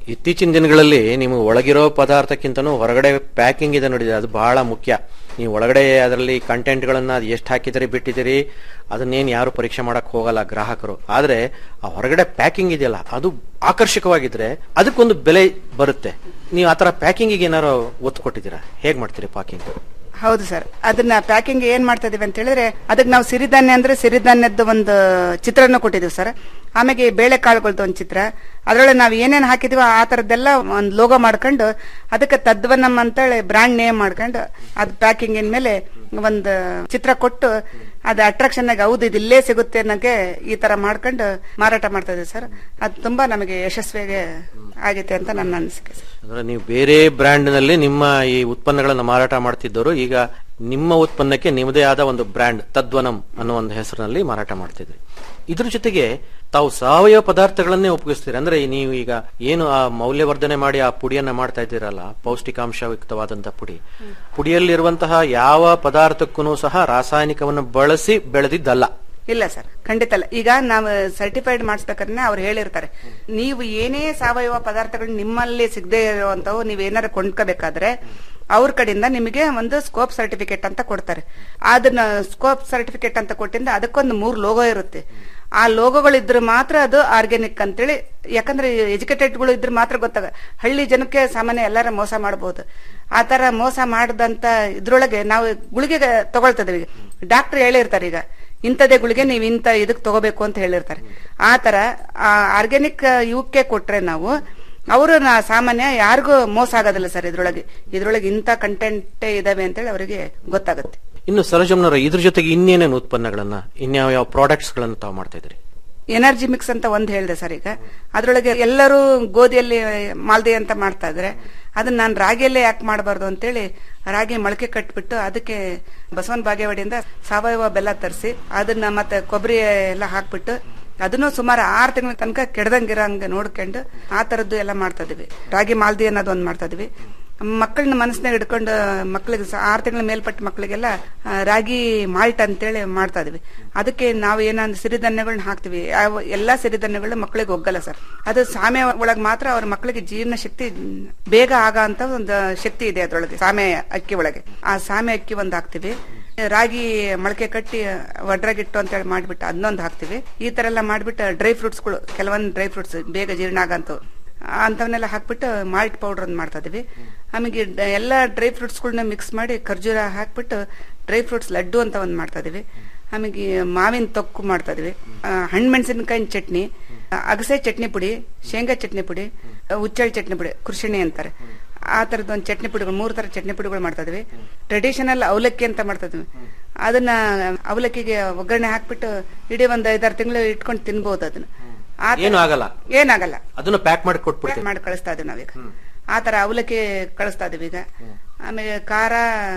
ಇತ್ತೀಚಿನ ದಿನಗಳಲ್ಲಿ ನಿಮಗೆ ಒಳಗಿರೋ ಪದಾರ್ಥಕ್ಕಿಂತನೂ ಹೊರಗಡೆ ಪ್ಯಾಕಿಂಗ್ ಇದೆ ನೋಡಿದ್ರೆ ಅದು ಬಹಳ ಮುಖ್ಯ ನೀವು ಒಳಗಡೆ ಅದರಲ್ಲಿ ಕಂಟೆಂಟ್ಗಳನ್ನ ಅದು ಎಷ್ಟು ಹಾಕಿದಿರಿ ಬಿಟ್ಟಿದ್ದೀರಿ ಅದನ್ನೇನು ಯಾರು ಪರೀಕ್ಷೆ ಮಾಡಕ್ ಹೋಗಲ್ಲ ಗ್ರಾಹಕರು ಆದ್ರೆ ಆ ಹೊರಗಡೆ ಪ್ಯಾಕಿಂಗ್ ಇದೆಯಲ್ಲ ಅದು ಆಕರ್ಷಕವಾಗಿದ್ರೆ ಅದಕ್ಕೊಂದು ಬೆಲೆ ಬರುತ್ತೆ ನೀವು ಆತರ ಪ್ಯಾಕಿಂಗಿಗೆ ಏನಾರು ಒತ್ತು ಕೊಟ್ಟಿದ್ದೀರಾ ಹೇಗ್ ಮಾಡ್ತೀರಿ ಪ್ಯಾಕಿಂಗ್ ಹೌದು ಸರ್ ಅದನ್ನ ಪ್ಯಾಕಿಂಗ್ ಏನ್ ಮಾಡ್ತಾ ಇದೀವಿ ಅಂತ ಹೇಳಿದ್ರೆ ಅದಕ್ಕೆ ನಾವು ಸಿರಿಧಾನ್ಯ ಅಂದ್ರೆ ಸಿರಿಧಾನ್ಯದ ಒಂದು ಚಿತ್ರನ ಕೊಟ್ಟಿದ್ದೀವಿ ಸರ್ ಆಮೇಲೆ ಬೇಳೆ ಕಾಳುಗಳದ್ದು ಒಂದು ಚಿತ್ರ ಅದರೊಳಗೆ ನಾವು ಏನೇನ್ ಹಾಕಿದೀವೋ ಆ ತರದ್ದೆಲ್ಲ ಒಂದು ಲೋಗೋ ಮಾಡ್ಕೊಂಡು ಅದಕ್ಕೆ ತದ್ವನಮ್ ಅಂತೇಳಿ ಬ್ರಾಂಡ್ ನೇಮ್ ಮಾಡ್ಕೊಂಡು ಅದು ಪ್ಯಾಕಿಂಗ್ ಮೇಲೆ ಒಂದು ಚಿತ್ರ ಕೊಟ್ಟು ಅದು ಅಟ್ರಾಕ್ಷನ್ ಆಗಿ ಹೌದು ಇದು ಇಲ್ಲೇ ಸಿಗುತ್ತೆ ಅನ್ನೋಕೆ ಈ ತರ ಮಾಡ್ಕೊಂಡು ಮಾರಾಟ ಮಾಡ್ತಾ ಇದೀವಿ ಸರ್ ಅದು ತುಂಬಾ ನಮಗೆ ಯಶಸ್ವಿಯಾಗಿ ಆಗೈತೆ ಅಂತ ನನ್ನ ಅನಿಸಿಕೆ ಸರ್ ಅಂದ್ರೆ ನೀವು ಬೇರೆ ಬ್ರ್ಯಾಂಡ್ ನಲ್ಲಿ ನಿಮ್ಮ ಈ ಉತ್ಪನ್ನಗಳನ್ನ ಮಾರಾಟ ಮಾಡ್ತಿದ್ದವರು ಈಗ ನಿಮ್ಮ ಉತ್ಪನ್ನಕ್ಕೆ ನಿಮ್ಮದೇ ಆದ ಒಂದು ಬ್ರ್ಯಾಂಡ್ ತದ್ವನಂ ಅನ್ನೋ ಒಂದು ಹೆಸರಿನಲ್ಲಿ ಮಾರಾಟ ಮಾಡ್ತಿದ್ರಿ ಇದ್ರ ಜೊತೆಗೆ ತಾವು ಸಾವಯವ ಪದಾರ್ಥಗಳನ್ನೇ ಉಪಯೋಗಿಸ್ತೀರಿ ಅಂದ್ರೆ ನೀವು ಈಗ ಏನು ಆ ಮೌಲ್ಯವರ್ಧನೆ ಮಾಡಿ ಆ ಪುಡಿಯನ್ನ ಮಾಡ್ತಾ ಇದ್ದೀರಲ್ಲ ಪೌಷ್ಟಿಕಾಂಶಯುಕ್ತವಾದಂತ ಪುಡಿ ಪುಡಿಯಲ್ಲಿರುವಂತಹ ಯಾವ ಪದಾರ್ಥಕ್ಕೂ ಸಹ ರಾಸಾಯನಿಕವನ್ನು ಬಳಸಿ ಬೆಳೆದಿದ್ದಲ್ಲ ಇಲ್ಲ ಸರ್ ಖಂಡಿತ ಅಲ್ಲ ಈಗ ನಾವು ಸರ್ಟಿಫೈಡ್ ಮಾಡಿಸ್ಬೇಕಾದ್ರೆ ಅವ್ರು ಹೇಳಿರ್ತಾರೆ ನೀವು ಏನೇ ಸಾವಯವ ಪದಾರ್ಥಗಳು ನಿಮ್ಮಲ್ಲಿ ಸಿಗದೆ ಇರುವಂತವು ನೀವು ಏನಾರು ಕೊಂಡ್ಕೋಬೇಕಾದ್ರೆ ಅವ್ರ ಕಡೆಯಿಂದ ನಿಮಗೆ ಒಂದು ಸ್ಕೋಪ್ ಸರ್ಟಿಫಿಕೇಟ್ ಅಂತ ಕೊಡ್ತಾರೆ ಅದನ್ನ ಸ್ಕೋಪ್ ಸರ್ಟಿಫಿಕೇಟ್ ಅಂತ ಕೊಟ್ಟಿಂದ ಅದಕ್ಕೊಂದು ಮೂರ್ ಲೋಗೋ ಇರುತ್ತೆ ಆ ಲೋಗೋಗಳು ಇದ್ರೆ ಮಾತ್ರ ಅದು ಆರ್ಗ್ಯಾನಿಕ್ ಅಂತೇಳಿ ಯಾಕಂದ್ರೆ ಎಜುಕೇಟೆಡ್ಗಳು ಇದ್ರೆ ಮಾತ್ರ ಗೊತ್ತಾಗ ಹಳ್ಳಿ ಜನಕ್ಕೆ ಸಾಮಾನ್ಯ ಎಲ್ಲಾರ ಮೋಸ ಮಾಡಬಹುದು ಆ ತರ ಮೋಸ ಮಾಡದಂತ ಇದ್ರೊಳಗೆ ನಾವು ಗುಳಿಗೆ ತಗೊಳ್ತಿದ್ದೀವಿ ಡಾಕ್ಟರ್ ಹೇಳಿರ್ತಾರೆ ಈಗ ಇಂಥದೇ ಗುಳಿಗೆ ನೀವು ಇಂಥ ಇದಕ್ ತಗೋಬೇಕು ಅಂತ ಹೇಳಿರ್ತಾರೆ ಆ ತರ ಆರ್ಗ್ಯಾನಿಕ್ ಇವಕ್ಕೆ ಕೊಟ್ರೆ ನಾವು ಅವರು ಸಾಮಾನ್ಯ ಯಾರಿಗೂ ಮೋಸ ಆಗೋದಿಲ್ಲ ಸರ್ ಇದ್ರೊಳಗೆ ಇದ್ರೊಳಗೆ ಇಂಥ ಕಂಟೆಂಟ್ ಇದಾವೆ ಅಂತೇಳಿ ಅವರಿಗೆ ಗೊತ್ತಾಗುತ್ತೆ ಇನ್ನು ಸರೋಜಮ್ನವರ ಇದ್ರ ಜೊತೆಗೆ ಇನ್ನೇನೇನು ಉತ್ಪನ್ನಗಳನ್ನ ಇನ್ಯಾವ ಯಾವ ಪ್ರಾಡಕ್ಟ್ಸ್ ಗಳನ್ನ ತಾವು ಮಾಡ್ತಾ ಇದ್ರಿ ಎನರ್ಜಿ ಮಿಕ್ಸ್ ಅಂತ ಒಂದ್ ಹೇಳಿದೆ ಸರ್ ಈಗ ಅದ್ರೊಳಗೆ ಎಲ್ಲರೂ ಗೋಧಿಯಲ್ಲಿ ಮಾಲ್ದಿ ಅಂತ ಮಾಡ್ತಾ ಇದ್ರೆ ಅದನ್ನ ನಾನು ರಾಗಿಯಲ್ಲೇ ಯಾಕೆ ಮಾಡಬಾರ್ದು ಅಂತೇಳಿ ರಾಗಿ ಮೊಳಕೆ ಕಟ್ಬಿಟ್ಟು ಅದಕ್ಕೆ ಬಸವನ ಬಾಗೇವಾಡಿಯಿಂದ ಸಾವಯವ ಬೆಲ್ಲ ತರಿಸಿ ಅದನ್ನ ಮತ್ತೆ ಕೊಬ್ಬರಿ ಎಲ್ಲ ಹಾಕ್ಬಿಟ್ಟು ಅದನ್ನು ಸುಮಾರು ಆರು ತಿಂಗಳ ತನಕ ಕೆಡದಂಗಿರಂಗ ನೋಡ್ಕೊಂಡು ಆ ತರದ್ದು ಎಲ್ಲ ಮಾಡ್ತಾ ಇದೀವಿ ರಾಗಿ ಮಾಲ್ದಿ ಅನ್ನೋದು ಒಂದ್ ಮಾಡ್ತಾ ಇದೀವಿ ಮಕ್ಕಳನ್ನ ಮನಸ್ಸಿನಾಗ ಹಿಡ್ಕೊಂಡು ಮಕ್ಕಳಿಗೆ ಆರು ತಿಂಗಳ ಮೇಲ್ಪಟ್ಟ ಮಕ್ಕಳಿಗೆಲ್ಲ ಆ, ರಾಗಿ ಮಾಲ್ಟ್ ಅಂತೇಳಿ ಮಾಡ್ತಾ ಇದೀವಿ ಅದಕ್ಕೆ ನಾವು ಏನಂದ್ರೆ ಸಿರಿಧಾನ್ಯಗಳನ್ನ ಹಾಕ್ತಿವಿ ಯಾವ ಎಲ್ಲಾ ಸಿರಿಧಾನ್ಯಗಳು ಮಕ್ಕಳಿಗೆ ಒಗ್ಗಲ್ಲ ಸರ್ ಅದು ಸಾಮೆ ಒಳಗೆ ಮಾತ್ರ ಅವ್ರ ಮಕ್ಕಳಿಗೆ ಜೀರ್ಣ ಶಕ್ತಿ ಬೇಗ ಆಗ ಅಂತ ಒಂದು ಶಕ್ತಿ ಇದೆ ಅದ್ರೊಳಗೆ ಸಾಮೆ ಅಕ್ಕಿ ಒಳಗೆ ಆ ಸಾಮೆ ಅಕ್ಕಿ ಒಂದು ಹಾಕ್ತಿವಿ ರಾಗಿ ಮೊಳಕೆ ಕಟ್ಟಿ ವಡ್ರಾಗಿಟ್ಟು ಅಂತ ಹೇಳಿ ಮಾಡ್ಬಿಟ್ಟು ಅದನ್ನೊಂದು ಹಾಕ್ತಿವಿ ಈ ತರ ಎಲ್ಲ ಮಾಡ್ಬಿಟ್ಟು ಡ್ರೈ ಫ್ರೂಟ್ಸ್ಗಳು ಕೆಲವೊಂದು ಡ್ರೈ ಫ್ರೂಟ್ಸ್ ಬೇಗ ಜೀರ್ಣ ಆಗಂತವು ಅಂತವನ್ನೆಲ್ಲ ಹಾಕ್ಬಿಟ್ಟು ಮಾಲ್ಟ್ ಪೌಡರ್ ಅಂತ ಮಾಡ್ತಾ ಇದೀವಿ ಆಮೇಲೆ ಡ- ಎಲ್ಲ ಡ್ರೈ ಫ್ರೂಟ್ಸ್ಗಳನ್ನ ಮಿಕ್ಸ್ ಮಾಡಿ ಖರ್ಜೂರ ಹಾಕ್ಬಿಟ್ಟು ಡ್ರೈ ಫ್ರೂಟ್ಸ್ ಲಡ್ಡು ಅಂತ ಒಂದು ಮಾಡ್ತಾ ಇದೀವಿ ಆಮೇಲೆ ಮಾವಿನ ತೊಕ್ಕು ಮಾಡ್ತಾ ಇದೀವಿ ಹಣ್ಣು ಮೆಣಸಿನಕಾಯಿನ ಚಟ್ನಿ ಆ, ಅಗಸೆ ಚಟ್ನಿ ಪುಡಿ ಶೇಂಗಾ ಚಟ್ನಿ ಪುಡಿ ಆ, ಹುಚ್ಚೆಳ್ಳು ಚಟ್ನಿ ಪುಡಿ ಕೃಷಿಣಿ ಅಂತಾರೆ ಆ ತರದ ಒಂದು ಚಟ್ನಿ ಪುಡಿಗಳು ಮೂರು ತರ ಚಟ್ನಿ ಪುಡಿಗಳು ಮಾಡ್ತಾ ಇದೀವಿ ಟ್ರೆಡಿಷನಲ್ ಅವಲಕ್ಕಿ ಅಂತ ಮಾಡ್ತಾ ಇದೀವಿ ಅದನ್ನ ಅವಲಕ್ಕಿಗೆ ಒಗ್ಗರಣೆ ಹಾಕ್ಬಿಟ್ಟು ಇಡೀ ಒಂದ್ ಐದಾರು ತಿಂಗಳು ಇಟ್ಕೊಂಡು ತಿನ್ಬಹುದು ಅದನ್ನ ಆ ತರ- ಏನು ಆಗಲ್ಲ ಏನಾಗಲ್ಲ ಅದನ್ನ ಪ್ಯಾಕ್ ಮಾಡಿ ಪ್ಯಾಕ್ ಕೊಟ್ಬಿಡ್ತೀವಿ ಮಾಡಿ ಕಳಿಸ್ತಾ ಇದೀವಿ ನಾವೀಗ ಆ ತರ ಅವಲಕ್ಕಿ ಕಳಿಸ್ತಾ ಇದೀವಿ ಈಗ ಆಮೇಲೆ ಖಾರ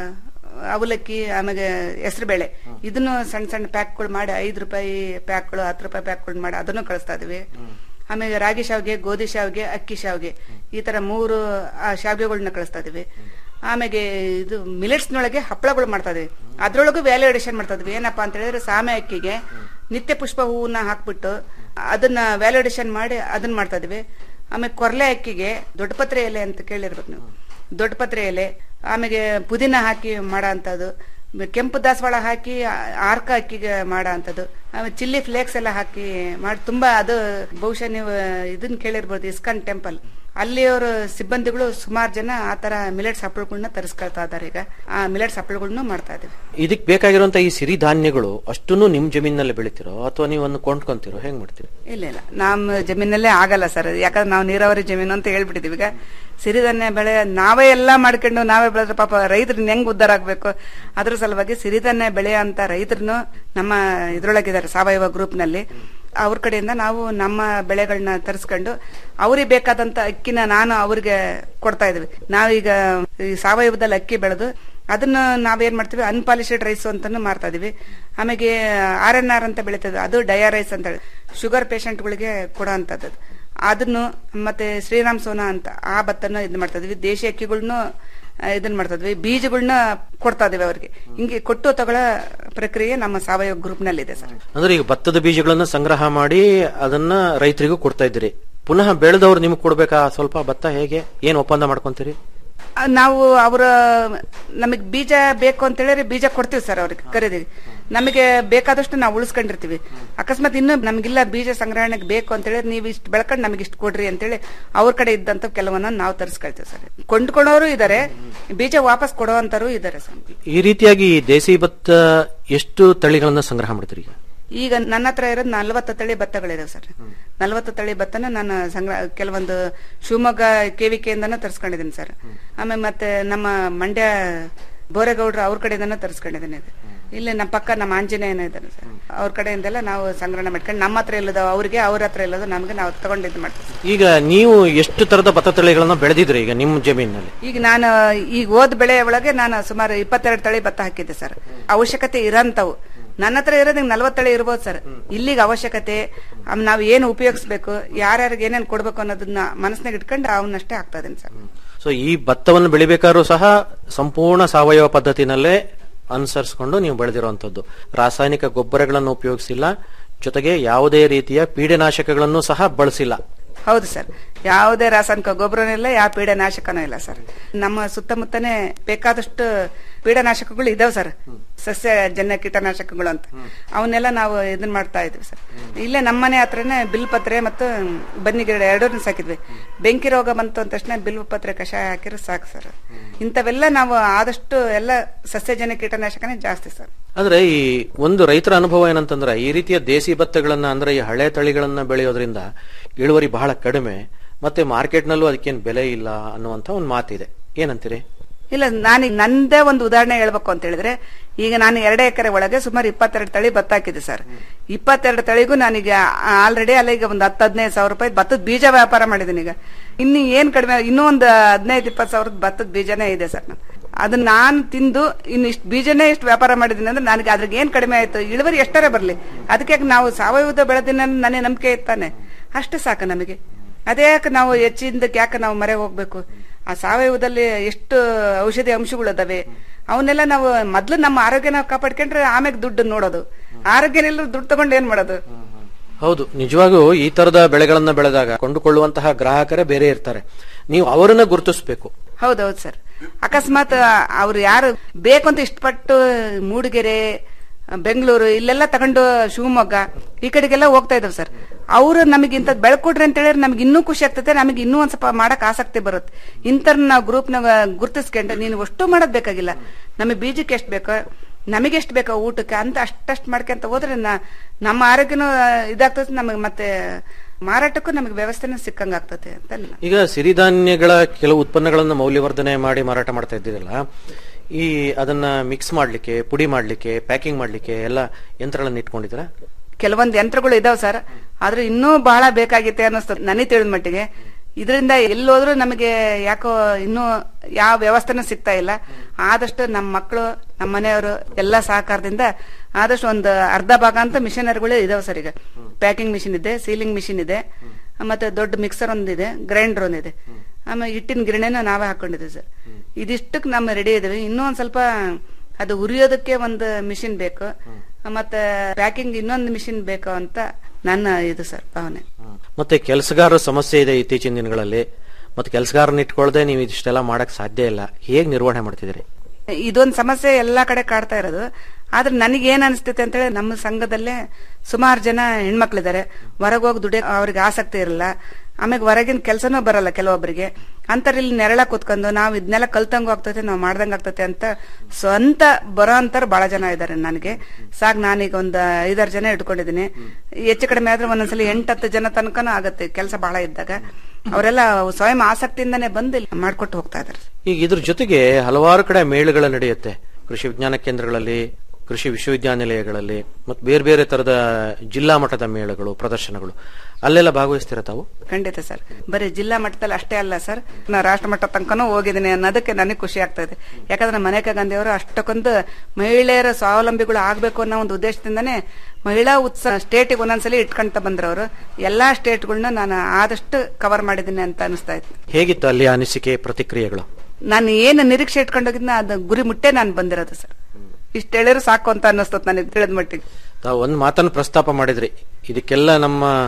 ಅವಲಕ್ಕಿ ಆಮೇಲೆ ಹೆಸರುಬೇಳೆ ಇದನ್ನು ಸಣ್ಣ ಸಣ್ಣ ಪ್ಯಾಕ್ಗಳು ಮಾಡಿ ಐದು ರೂಪಾಯಿ ಪ್ಯಾಕ್ಗಳು ಹತ್ತು ರೂಪಾಯಿ ಪ್ಯಾಕ್ಗಳು ಮಾಡಿ ಅದನ್ನು ಕಳಿಸ್ತಾ ಇದೀವಿ ಆಮೇಲೆ ರಾಗಿ ಶಾವ್ಗೆ ಗೋಧಿ ಶಾವ್ಗೆ ಅಕ್ಕಿ ಶಾವ್ಗೆ ಈ ತರ ಮೂರು ಆ ಶಾವ್ಗೆಗಳನ್ನ ಕಳಿಸ್ತಾ ಇದೀವಿ ಆಮೇಲೆ ಇದು ಮಿಲೆಟ್ಸ್ನೊಳಗೆ ಹಪ್ಪಳಗಳು ಮಾಡ್ತಾ ಇದೀವಿ ಅದ್ರೊಳಗೂ ವ್ಯಾಲ್ಯೂ ಅಡಿಷನ್ ಮಾಡ್ತಾ ಇದೀವಿ ಏನಪ್ಪಾ ಅಂತ ಹೇಳಿದ್ರೆ ಸಾಮೆ ಅಕ್ಕಿಗೆ ನಿತ್ಯ ಪುಷ್ಪ ಹೂವನ್ನ ಹಾಕ್ಬಿಟ್ಟು ಅದನ್ನ ವ್ಯಾಲ್ಯೂ ಅಡಿಷನ್ ಮಾಡಿ ಅದನ್ನ ಮಾಡ್ತಾ ಇದೀವಿ ಆಮೇಲೆ ಕೊರ್ಲೆ ಅಕ್ಕಿಗೆ ದೊಡ್ಡಪತ್ರೆ ಎಲೆ ಅಂತ ಕೇಳಿರ್ಬೇಕು ನೀವು ದೊಡ್ಡಪತ್ರೆ ಎಲೆ ಆಮೇಲೆ ಪುದೀನ ಹಾಕಿ ಮಾಡೋ ಅಂಥದ್ದು ಕೆಂಪು ದಾಸವಾಳ ಹಾಕಿ ಆ- ಆರ್ಕ ಅಕ್ಕಿಗೆ ಮಾಡೋ ಅಂಥದ್ದು ಆಮೇಲೆ ಚಿಲ್ಲಿ ಫ್ಲೇಕ್ಸ್ ಎಲ್ಲ ಹಾಕಿ ಮಾಡಿ ತುಂಬಾ ಅದು ಬಹುಶಃ ನೀವು ಇದನ್ನ ಕೇಳಿರ್ಬೋದು ಇಸ್ಕಾನ್ ಟೆಂಪಲ್ ಅಲ್ಲಿಯವರು ಸಿಬ್ಬಂದಿಗಳು ಸುಮಾರು ಜನ ಆ ತರ ಮಿಲೆಟ್ಸ್ ಹಪ್ಪಳಗಳನ್ನ ತರಿಸ್ಕೊಳ್ತಾ ಇದಾರೆ ಈಗ ಆ ಮಿಲೆಟ್ಸ್ ಹಪ್ಪಳಗಳನ್ನ ಮಾಡ್ತಾ ಇದೀವಿ ಇದಕ್ ಬೇಕಾಗಿರುವಂತ ಈ ಸಿರಿಧಾನ್ಯಗಳು ಅಷ್ಟನ್ನು ನಿಮ್ ಜಮೀನಲ್ಲಿ ಬೆಳಿತಿರೋ ಅಥವಾ ನೀವು ಅನ್ನು ಕೊಂಡ್ಕೊಂತಿರೋ ಹೆಂಗ್ ಮಾಡ್ತೀರಿ ಇಲ್ಲ ಇಲ್ಲ ನಮ್ಮ ಜಮೀನಲ್ಲೇ ಆಗಲ್ಲ ಸರ್ ಯಾಕಂದ್ರೆ ನಾವು ನೀರಾವರಿ ಜಮೀನು ಅಂತ ಹೇಳ್ಬಿಟ್ಟಿದೀವಿ ಈಗ ಸಿರಿಧಾನ್ಯ ಬೆಳೆ ನಾವೇ ಎಲ್ಲ ಮಾಡ್ಕೊಂಡು ನಾವೇ ಬೆಳೆದ್ರೆ ಪಾಪ ರೈತರನ್ನ ಹೆಂಗ್ ಉದ್ಧಾರ ಆಗ್ಬೇಕು ಅದ್ರ ಸಲುವಾಗಿ ಸಿರಿಧಾನ್ಯ ಬೆಳೆ ಅಂತ ರೈತರನ್ನು ನಮ್ಮ ಇದ್ರೊಳಗಿದ್ದಾರೆ ಸಾವಯವ ಗ್ರೂಪ್ ನಲ್ಲಿ ಅವ್ರ ಕಡೆಯಿಂದ ನಾವು ನಮ್ಮ ಬೆಳೆಗಳನ್ನ ತರಿಸ್ಕೊಂಡು ಅವ್ರಿಗೆ ಬೇಕಾದಂತ ಅಕ್ಕಿನ ನಾನು ಅವ್ರಿಗೆ ಕೊಡ್ತಾ ಇದೀವಿ ನಾವೀಗ ಈ ಸಾವಯವದಲ್ಲಿ ಅಕ್ಕಿ ಬೆಳೆದು ಅದನ್ನ ನಾವೇನ್ ಮಾಡ್ತೀವಿ ಅನ್ಪಾಲಿಶ್ಡ್ ರೈಸ್ ಅಂತಾನು ಮಾರ್ತಾ ಇದೀವಿ ಆಮೇಲೆ ಆರ್ ಎನ್ ಆರ್ ಅಂತ ಬೆಳಿತದೆ ಅದು ಡಯಾ ರೈಸ್ ಅಂತ ಹೇಳಿ ಶುಗರ್ ಪೇಷಂಟ್ಗಳಿಗೆ ಕೊಡೋ ಅಂತದ್ದು ಅದನ್ನು ಮತ್ತೆ ಶ್ರೀರಾಮ್ ಸೋನಾ ಅಂತ ಆ ಭತ್ತನ ಇದು ಮಾಡ್ತಾ ಇದೀವಿ ದೇಶಿ ಅಕ್ಕಿಗಳ್ನು ಆ, ಇದನ್ನ ಮಾಡ್ತಾ ಇದ್ವಿ ಬೀಜಗಳನ್ನ ಕೊಡ್ತಾ ಇದೀವಿ ಅವ್ರಿಗೆ ಹಿಂಗೆ ಕೊಟ್ಟು ತಗೊಳ್ಳೋ ಪ್ರಕ್ರಿಯೆ ನಮ್ಮ ಸಾವಯವ ಗ್ರೂಪ್ ನಲ್ಲಿ ಇದೆ ಸರ್ ಅಂದ್ರೆ ಈಗ ಭತ್ತದ ಬೀಜಗಳನ್ನ ಸಂಗ್ರಹ ಮಾಡಿ ಅದನ್ನ ರೈತರಿಗೂ ಕೊಡ್ತಾ ಇದ್ದೀರಿ ಪುನಃ ಬೆಳೆದವ್ರು ನಿಮ್ಗೆ ಕೊಡ್ಬೇಕಾ ಸ್ವಲ್ಪ ಭತ್ತ ಹೇಗೆ ಏನ್ ಒಪ್ಪಂದ ಮಾಡ್ಕೊಂತೀರಿ ಆ, ನಾವು ಅವರ ನಮಗೆ ಬೀಜ ಬೇಕು ಅಂತ ಹೇಳಿದ್ರೆ ಬೀಜ ಕೊಡ್ತೀವಿ ಸರ್ ಅವ್ರಿಗೆ ಖರೀದಿ ನಮಗೆ ಬೇಕಾದಷ್ಟು ನಾವು ಉಳಿಸ್ಕೊಂಡಿರ್ತೀವಿ ಅಕಸ್ಮಾತ್ ಇನ್ನು ನಮಗಿಲ್ಲ ಬೀಜ ಸಂಗ್ರಹಣೆಗೆ ಬೇಕು ಅಂತ ಹೇಳಿದ್ರೆ ನೀವು ಇಷ್ಟು ಬೆಳ್ಕೊಂಡು ನಮಗೆ ಇಷ್ಟು ಕೊಡ್ರಿ ಅಂತೇಳಿ ಅವ್ರ ಕಡೆ ಇದ್ದಂತ ಕೆಲವನ್ನ ನಾವು ತರಿಸ್ಕೊಳ್ತೀವಿ ಸರ್ ಕೊಂಡ್ಕೊಳ್ಳೋರು ಇದಾರೆ ಬೀಜ ವಾಪಸ್ ಕೊಡೋವಂತರು ಇದಾರೆ ಸರ್ ಈ ರೀತಿಯಾಗಿ ಈ ದೇಸಿ ಭತ್ತ ಎಷ್ಟು ತಳಿಗಳನ್ನ ಸಂಗ್ರಹ ಮಾಡ್ತೀರಿ ಈಗ ಈಗ ನನ್ನ ಹತ್ರ ಇರೋದು ನಲ್ವತ್ತು ತಳಿ ಭತ್ತಗಳಿದಾವೆ ಸರ್ ನಲ್ವತ್ತು ತಳಿ ಭತ್ತನ ನಾನು ಸಂಗ್ರಹ ಕೆಲವೊಂದು ಶಿವಮೊಗ್ಗ ಕೆವಿಕೆಯಿಂದನೂ ತರಿಸ್ಕೊಂಡಿದ್ದೀನಿ ಸರ್ ಆಮೇಲೆ ಮತ್ತೆ ನಮ್ಮ ಮಂಡ್ಯ ಬೋರೇಗೌಡ್ರು ಅವ್ರ ಕಡೆಯಿಂದನೂ ತರಿಸ್ಕೊಂಡಿದ್ದೀನಿ ಇದು. ಇಲ್ಲಿ ನಮ್ಮ ಪಕ್ಕ ನಮ್ಮ ಆಂಜನೇಯನ ಇದ್ದಾನೆ ಸರ್ ಅವ್ರ ಕಡೆಯಿಂದೆಲ್ಲ ನಾವು ಸಂಗ್ರಹಣೆ ಮಾಡ್ಕೊಂಡು ನಮ್ಮ ಹತ್ರ ಇಲ್ಲದ ಅವ್ರಿಗೆ ಅವ್ರ ಹತ್ರ ಇಲ್ಲದ ನಮ್ಗೆ ನಾವು ತಗೊಂಡಿದ್ದು ಮಾಡ್ತೀವಿ ಸರ್. ಈಗ ನೀವು ಎಷ್ಟು ತರದ ಭತ್ತ ತಳಿಗಳನ್ನ ಬೆಳೆದಿದ್ರಿ ಈಗ ನಿಮ್ಮ ಜಮೀನಿನಲ್ಲಿ ಈಗ ನಾನು ಈಗ ಓದ್ ಬೆಳೆ ಒಳಗೆ ನಾನು ಸುಮಾರು ಇಪ್ಪತ್ತೆರಡು ತಳಿ ಭತ್ತ ಹಾಕಿದ್ದೆ ಸರ್ ಅವಶ್ಯಕತೆ ಇರಂತವು ನನ್ನ ಹತ್ರ ಇರೋದು ನಲ್ವತ್ತು ತಳಿ ಇರ್ಬೋದು ಸರ್ ಇಲ್ಲಿಗೆ ಅವಶ್ಯಕತೆ ಆಮ್ ನಾವು ಏನು ಉಪಯೋಗಿಸ್ಬೇಕು ಯಾರ್ಯಾರಿಗೆ ಏನೇನು ಕೊಡ್ಬೇಕು ಅನ್ನೋದನ್ನ ಮನಸ್ಸಿನಾಗ ಇಟ್ಕೊಂಡು ಅವನ್ನಷ್ಟೇ ಹಾಕ್ತಾ ಇದೀನಿ ಸರ್ ಸೊ ಈ ಭತ್ತವನ್ನು ಬೆಳಿಬೇಕಾದ್ರೂ ಸಹ ಸಂಪೂರ್ಣ ಸಾವಯವ ಪದ್ಧತಿನಲ್ಲೇ ಅನುಸರಿಸಿಕೊಂಡು ನೀವು ಬೆಳೆದಿರುವಂತದ್ದು ರಾಸಾಯನಿಕ ಗೊಬ್ಬರಗಳನ್ನು ಉಪಯೋಗಿಸಿಲ್ಲ ಜೊತೆಗೆ ಯಾವುದೇ ರೀತಿಯ ಪೀಡನಾಶಕಗಳನ್ನು ಸಹ ಬಳಸಿಲ್ಲ ಹೌದು ಸರ್ ಯಾವುದೇ ರಾಸಾಯನಿಕ ಗೊಬ್ಬರನೂ ಇಲ್ಲ ಯಾವ ಪೀಡನಾಶಕನೂ ಇಲ್ಲ ಸರ್ ನಮ್ಮ ಸುತ್ತಮುತ್ತನೇ ಬೇಕಾದಷ್ಟು ಪೀಡನಾಶಕಗಳು ಇದಾವೆ ಸರ್ ಸಸ್ಯ ಜನ್ಯ ಕೀಟನಾಶಕಗಳು ಅಂತ ಅವನ್ನೆಲ್ಲ ನಾವು ಇದನ್ನ ಮಾಡ್ತಾ ಇದ್ವಿ ಸರ್ ಇಲ್ಲೇ ನಮ್ಮನೆ ಹತ್ರನೇ ಬಿಲ್ಪತ್ರೆ ಮತ್ತು ಬನ್ನಿ ಗಿಡ ಎರಡೂ ಸಾಕಿದ್ವಿ ಬೆಂಕಿ ರೋಗ ಬಂತು ಅಂದ ತಕ್ಷಣ ಬಿಲ್ವಪತ್ರೆ ಕಷಾಯ ಹಾಕಿದ್ರೆ ಸಾಕು ಸರ್ ಇಂಥವೆಲ್ಲ ನಾವು ಆದಷ್ಟು ಎಲ್ಲ ಸಸ್ಯಜನ್ಯ ಕೀಟನಾಶಕನೇ ಜಾಸ್ತಿ ಸರ್ ಆದ್ರೆ ಈ ಒಂದು ರೈತರ ಅನುಭವ ಏನಂತಂದ್ರೆ ಈ ರೀತಿಯ ದೇಸಿ ಭತ್ತಗಳನ್ನ ಅಂದ್ರೆ ಈ ಹಳೆ ತಳಿಗಳನ್ನ ಬೆಳೆಯೋದ್ರಿಂದ ಇಳುವರಿ ಬಹಳ ಕಡಿಮೆ ಮತ್ತೆ ಮಾರ್ಕೆಟ್ನಲ್ಲೂ ಅದಕ್ಕೇನು ಬೆಲೆ ಇಲ್ಲ ಅನ್ನುವಂತ ಒಂದು ಮಾತಿದೆ ಏನಂತೀರಿ ಇಲ್ಲ ನಾನು ನಂದೇ ಒಂದು ಉದಾಹರಣೆ ಹೇಳ್ಬೇಕು ಅಂತ ಹೇಳಿದ್ರೆ ಈಗ ನಾನು ಎರಡು ಎಕರೆ ಒಳಗೆ ಸುಮಾರು ಇಪ್ಪತ್ತೆರಡು ತಳಿ ಭತ್ತ ಹಾಕಿದ್ದೆ ಸರ್ ಇಪ್ಪತ್ತೆರಡು ತಳಿಗೂ ನಾನೀಗ ಆಲ್ರೆಡಿ ಅಲ್ಲ ಈಗ ಒಂದು ಹತ್ತು ಹದಿನೈದು ಸಾವಿರ ರೂಪಾಯಿ ಭತ್ತದ ಬೀಜ ವ್ಯಾಪಾರ ಮಾಡಿದ್ದೀನಿ ಈಗ ಇನ್ನು ಏನ್ ಕಡಿಮೆ ಇನ್ನೂ ಒಂದು ಹದಿನೈದು ಇಪ್ಪತ್ತು ಸಾವಿರದ ಭತ್ತದ ಬೀಜನೇ ಇದೆ ಸರ್ ನಾನು ಅದನ್ನ ನಾನು ತಿಂದು ಇನ್ನು ಇಷ್ಟು ಬೀಜನೇ ಇಷ್ಟು ವ್ಯಾಪಾರ ಮಾಡಿದ್ದೀನಿ ಅಂದ್ರೆ ನನಗೆ ಅದ್ರಿಗೆ ಏನ್ ಕಡಿಮೆ ಆಯ್ತು ಇಳುವರಿ ಎಷ್ಟರೇ ಬರಲಿ ಅದಕ್ಕೆ ನಾವು ಸಾವಯವದ ಬೆಳೆದಿನ ನನಗೆ ನಂಬಿಕೆ ಇತ್ತಾನೆ ಅಷ್ಟು ಸಾಕು ನಮಗೆ ಅದೇ ಯಾಕೆ ನಾವು ಹೆಚ್ಚಿಂದಕ್ಕೆ ಯಾಕೆ ನಾವು ಮರೆ ಹೋಗ್ಬೇಕು ಆ ಸಾವಯವದಲ್ಲಿ ಎಷ್ಟು ಔಷಧಿ ಅಂಶಗಳು ಅದಾವೆ ಅವನ್ನೆಲ್ಲ ನಾವು ಮೊದ್ಲು ನಮ್ಮ ಆರೋಗ್ಯನ ಕಾಪಾಡ್ಕೊಂಡ್ರೆ ಆಮೇಲೆ ದುಡ್ಡು ನೋಡೋದು ಆರೋಗ್ಯನೆಲ್ಲ ದುಡ್ಡು ತಗೊಂಡು ಏನ್ ಮಾಡೋದು ಹೌದು ನಿಜವಾಗೂ ಈ ತರದ ಬೆಳೆಗಳನ್ನ ಬೆಳೆದಾಗ ಕೊಂಡುಕೊಳ್ಳುವಂತಹ ಗ್ರಾಹಕರೇ ಬೇರೆ ಇರ್ತಾರೆ ನೀವು ಅವರನ್ನ ಗುರುತಿಸಬೇಕು ಹೌದೌದು ಸರ್ ಅಕಸ್ಮಾತ್ ಅವ್ರು ಯಾರು ಬೇಕು ಅಂತ ಇಷ್ಟಪಟ್ಟು ಮೂಡಿಗೆರೆ ಬೆಂಗಳೂರು ಇಲ್ಲೆಲ್ಲ ತಗೊಂಡು ಶಿವಮೊಗ್ಗ ಈ ಕಡೆಗೆಲ್ಲ ಹೋಗ್ತಾ ಇದಾವೆ ಸರ್ ಅವರು ನಮಗೆ ಇಂಥದ್ದು ಬೆಳ್ಕೊಡ್ರಿ ಅಂತ ಹೇಳಿದ್ರೆ ನಮ್ಗೆ ಇನ್ನೂ ಖುಷಿ ಆಗ್ತದೆ ನಮಗೆ ಇನ್ನೂ ಒಂದ್ ಸ್ವಲ್ಪ ಮಾಡಕ್ ಆಸಕ್ತಿ ಬರುತ್ತೆ ಇಂಥರ್ ನಾವು ಗ್ರೂಪ್ನಾಗ ಗುರುತಿಸ್ಕೊಂಡು ನೀನು ಅಷ್ಟು ಮಾಡೋದ್ ಬೇಕಾಗಿಲ್ಲ ನಮಗೆ ಬೀಜಕ್ಕೆ ಎಷ್ಟು ಬೇಕೋ ನಮಗೆ ಎಷ್ಟು ಬೇಕೋ ಊಟಕ್ಕೆ ಅಂತ ಅಷ್ಟಷ್ಟು ಮಾಡ್ಕೊಂತ ಹೋದ್ರೆ ನ- ನಮ್ಮ ಆರೋಗ್ಯನೂ ಇದಾಗ್ತದೆ ನಮಗೆ ಮತ್ತೆ ಮಾರಾಟಕ್ಕೂ ನಮಗೆ ವ್ಯವಸ್ಥೆನೂ ಸಿಕ್ಕಂಗ ಆಗ್ತದೆ ಅಂತ ನಾನು ಈಗ ಸಿರಿಧಾನ್ಯಗಳ ಕೆಲವು ಉತ್ಪನ್ನಗಳನ್ನು ಮೌಲ್ಯವರ್ಧನೆ ಮಾಡಿ ಮಾರಾಟ ಮಾಡ್ತಾ ಇದ್ದೀರಲ್ಲ ಈ ಅದನ್ನ ಮಿಕ್ಸ್ ಮಾಡ್ಲಿಕ್ಕೆ ಪುಡಿ ಮಾಡ್ಲಿಕ್ಕೆ ಪ್ಯಾಕಿಂಗ್ ಮಾಡ್ಲಿಕ್ಕೆ ಎಲ್ಲ ಯಂತ್ರಗಳನ್ನ ಇಟ್ಕೊಂಡಿದ್ದೀರಾ ಕೆಲವೊಂದು ಯಂತ್ರಗಳು ಇದಾವ್ ಸರ್ ಆದ್ರೆ ಇನ್ನೂ ಬಹಳ ಬೇಕಾಗಿತ್ತೆ ಅನ್ನಿಸ್ತದೆ ನನಗೆ ತಿಳಿದ ಮಟ್ಟಿಗೆ ಇದರಿಂದ ಎಲ್ಲೋದ್ರೂ ನಮಗೆ ಯಾಕೋ ಇನ್ನೂ ಯಾವ ವ್ಯವಸ್ಥೆನೂ ಸಿಗ್ತಾ ಇಲ್ಲ ಆದಷ್ಟು ನಮ್ಮ ಮಕ್ಕಳು ನಮ್ಮ ಮನೆಯವರು ಎಲ್ಲ ಸಹಕಾರದಿಂದ ಆದಷ್ಟು ಒಂದು ಅರ್ಧ ಭಾಗ ಅಂತ ಮಿಷನರಿಗಳು ಇದಾವೆ ಸರ್ ಈಗ ಪ್ಯಾಕಿಂಗ್ ಮಿಷಿನ್ ಇದೆ ಸೀಲಿಂಗ್ ಮಿಷಿನ್ ಇದೆ ಮತ್ತೆ ದೊಡ್ಡ ಮಿಕ್ಸರ್ ಒಂದಿದೆ ಗ್ರೈಂಡರ್ ಒಂದಿದೆ ಆಮೇಲೆ ಹಿಟ್ಟಿನ ಗಿರಣಿನ ನಾವೇ ಹಾಕೊಂಡಿದ್ದೀವಿ ಸರ್ ಇದಿಷ್ಟಕ್ಕೆ ನಮ್ಮ ರೆಡಿ ಇದಾವೆ ಇನ್ನೂ ಒಂದ್ ಸ್ವಲ್ಪ ಅದು ಉರಿಯೋದಕ್ಕೆ ಒಂದು ಮಿಷಿನ್ ಬೇಕು ಮತ್ತೆ ಪ್ಯಾಕಿಂಗ್ ಇನ್ನೊಂದು ಮಿಷಿನ್ ಬೇಕು ಅಂತ ನನ್ನ ಇದು ಸರ್ ಭಾವನೆ ಮತ್ತೆ ಕೆಲಸಗಾರರ ಸಮಸ್ಯೆ ಇದೆ ಇತ್ತೀಚಿನ ದಿನಗಳಲ್ಲಿ ಮತ್ತೆ ಕೆಲಸಗಾರನ ಇಟ್ಕೊಳ್ಳದೆ ನೀವು ಇದಿಷ್ಟೆಲ್ಲ ಮಾಡಕ್ ಸಾಧ್ಯ ಇಲ್ಲ ಹೇಗ್ ನಿರ್ವಹಣೆ ಮಾಡ್ತಿದ್ದೀರಿ ಇದೊಂದು ಸಮಸ್ಯೆ ಎಲ್ಲಾ ಕಡೆ ಕಾಡ್ತಾ ಇರೋದು ಆದ್ರೆ ನನಗೆ ಏನ್ ಅನಿಸ್ತೈತೆ ಅಂತ ಹೇಳಿ ನಮ್ಮ ಸಂಘದಲ್ಲೇ ಸುಮಾರು ಜನ ಹೆಣ್ಮಕ್ಳಿದ್ದಾರೆ ಹೊರಗೆ ಹೋಗಿ ದುಡಿಯೋ ಅವ್ರಿಗೆ ಆಸಕ್ತಿ ಇರಲ್ಲ ಆಮೇಲೆ ಹೊರಗಿನ ಕೆಲಸನೂ ಬರಲ್ಲ ಕೆಲವೊಬ್ಬರಿಗೆ ಅಂತರ್ ಇಲ್ಲಿ ನೆರಳ ಕೂತ್ಕೊಂಡು ನಾವು ಇದನ್ನೆಲ್ಲ ಕಲ್ತಂಗ ಆಗ್ತೈತೆ ನಾವು ಮಾಡ್ದಂಗ ಆಗ್ತೈತೆ ಅಂತ ಸ್ವಂತ ಬರೋ ಅಂತಾರ ಬಹಳ ಜನ ಇದ್ದಾರೆ ನನಗೆ ಸಾಕ್ ನಾನೀಗ ಒಂದು ಐದಾರು ಜನ ಇಟ್ಕೊಂಡಿದ್ದೀನಿ ಹೆಚ್ಚು ಕಡಿಮೆ ಆದ್ರೆ ಒಂದೊಂದ್ಸಲಿ ಎಂಟತ್ತು ಜನ ತನಕನೂ ಆಗತ್ತೆ ಕೆಲಸ ಬಹಳ ಇದ್ದಾಗ ಅವರೆಲ್ಲ ಸ್ವಯಂ ಆಸಕ್ತಿಯಿಂದನೇ ಬಂದು ಇಲ್ಲಿ ಮಾಡ್ಕೊಟ್ಟು ಹೋಗ್ತಾ ಇದಾರೆ ಈಗ ಇದ್ರ ಜೊತೆಗೆ ಹಲವಾರು ಕಡೆ ಮೇಳಗಳು ನಡೆಯುತ್ತೆ ಕೃಷಿ ವಿಜ್ಞಾನ ಕೇಂದ್ರಗಳಲ್ಲಿ ಕೃಷಿ ವಿಶ್ವವಿದ್ಯಾನಿಲಯಗಳಲ್ಲಿ ಮತ್ತು ಬೇರೆ ಬೇರೆ ತರದ ಜಿಲ್ಲಾ ಮಟ್ಟದ ಮೇಳಗಳು ಪ್ರದರ್ಶನಗಳು ಅಲ್ಲೆಲ್ಲ ಭಾಗವಹಿಸ್ತೀರ ತಾವು ಖಂಡಿತ ಸರ್ ಬರೀ ಜಿಲ್ಲಾ ಮಟ್ಟದಲ್ಲಿ ಅಷ್ಟೇ ಅಲ್ಲ ಸರ್ ನಾ ರಾಷ್ಟ್ರ ಮಟ್ಟ ತನಕನೂ ಹೋಗಿದ್ದೀನಿ ಅನ್ನೋದಕ್ಕೆ ನನಗೆ ಖುಷಿ ಆಗ್ತಾ ಇದೆ ಯಾಕಂದ್ರೆ ಮನೇಕ ಗಾಂಧಿಯವರು ಅಷ್ಟಕ್ಕೊಂದು ಮಹಿಳೆಯರ ಸ್ವಾವಲಂಬಿಗಳು ಆಗ್ಬೇಕು ಅನ್ನೋ ಒಂದು ಉದ್ದೇಶದಿಂದನೇ ಮಹಿಳಾ ಉತ್ಸವ ಸ್ಟೇಟಿಗೆ ಒಂದೊಂದ್ಸಲಿ ಇಟ್ಕೊಂತ ಬಂದ್ರವರು ಎಲ್ಲಾ ಸ್ಟೇಟ್ಗಳನ್ನ ನಾನು ಆದಷ್ಟು ಕವರ್ ಮಾಡಿದ್ದೀನಿ ಅಂತ ಅನಿಸ್ತಾ ಇತ್ತು ಹೇಗಿತ್ತು ಅಲ್ಲಿ ಅನಿಸಿಕೆ ಪ್ರತಿಕ್ರಿಯೆಗಳು ನಾನು ಏನು ನಿರೀಕ್ಷೆ ಇಟ್ಕೊಂಡೋಗಿದ್ನ ಅದು ಗುರಿ ಮುಟ್ಟೆ ನಾನು ಬಂದಿರೋದು ಸರ್ ಇಷ್ಟ ಹೇಳಿದ್ರು ಸಾಕು ಅಂತ ಅನ್ನಿಸ್ತದ ನನಗೆ ತಿಳಿದ ಮಟ್ಟಿಗೆ ತಾವು ಒಂದು ಮಾತನ್ನು ಪ್ರಸ್ತಾಪ ಮಾಡಿದ್ರಿ ಇದಕ್ಕೆಲ್ಲ ನಮ್ಮ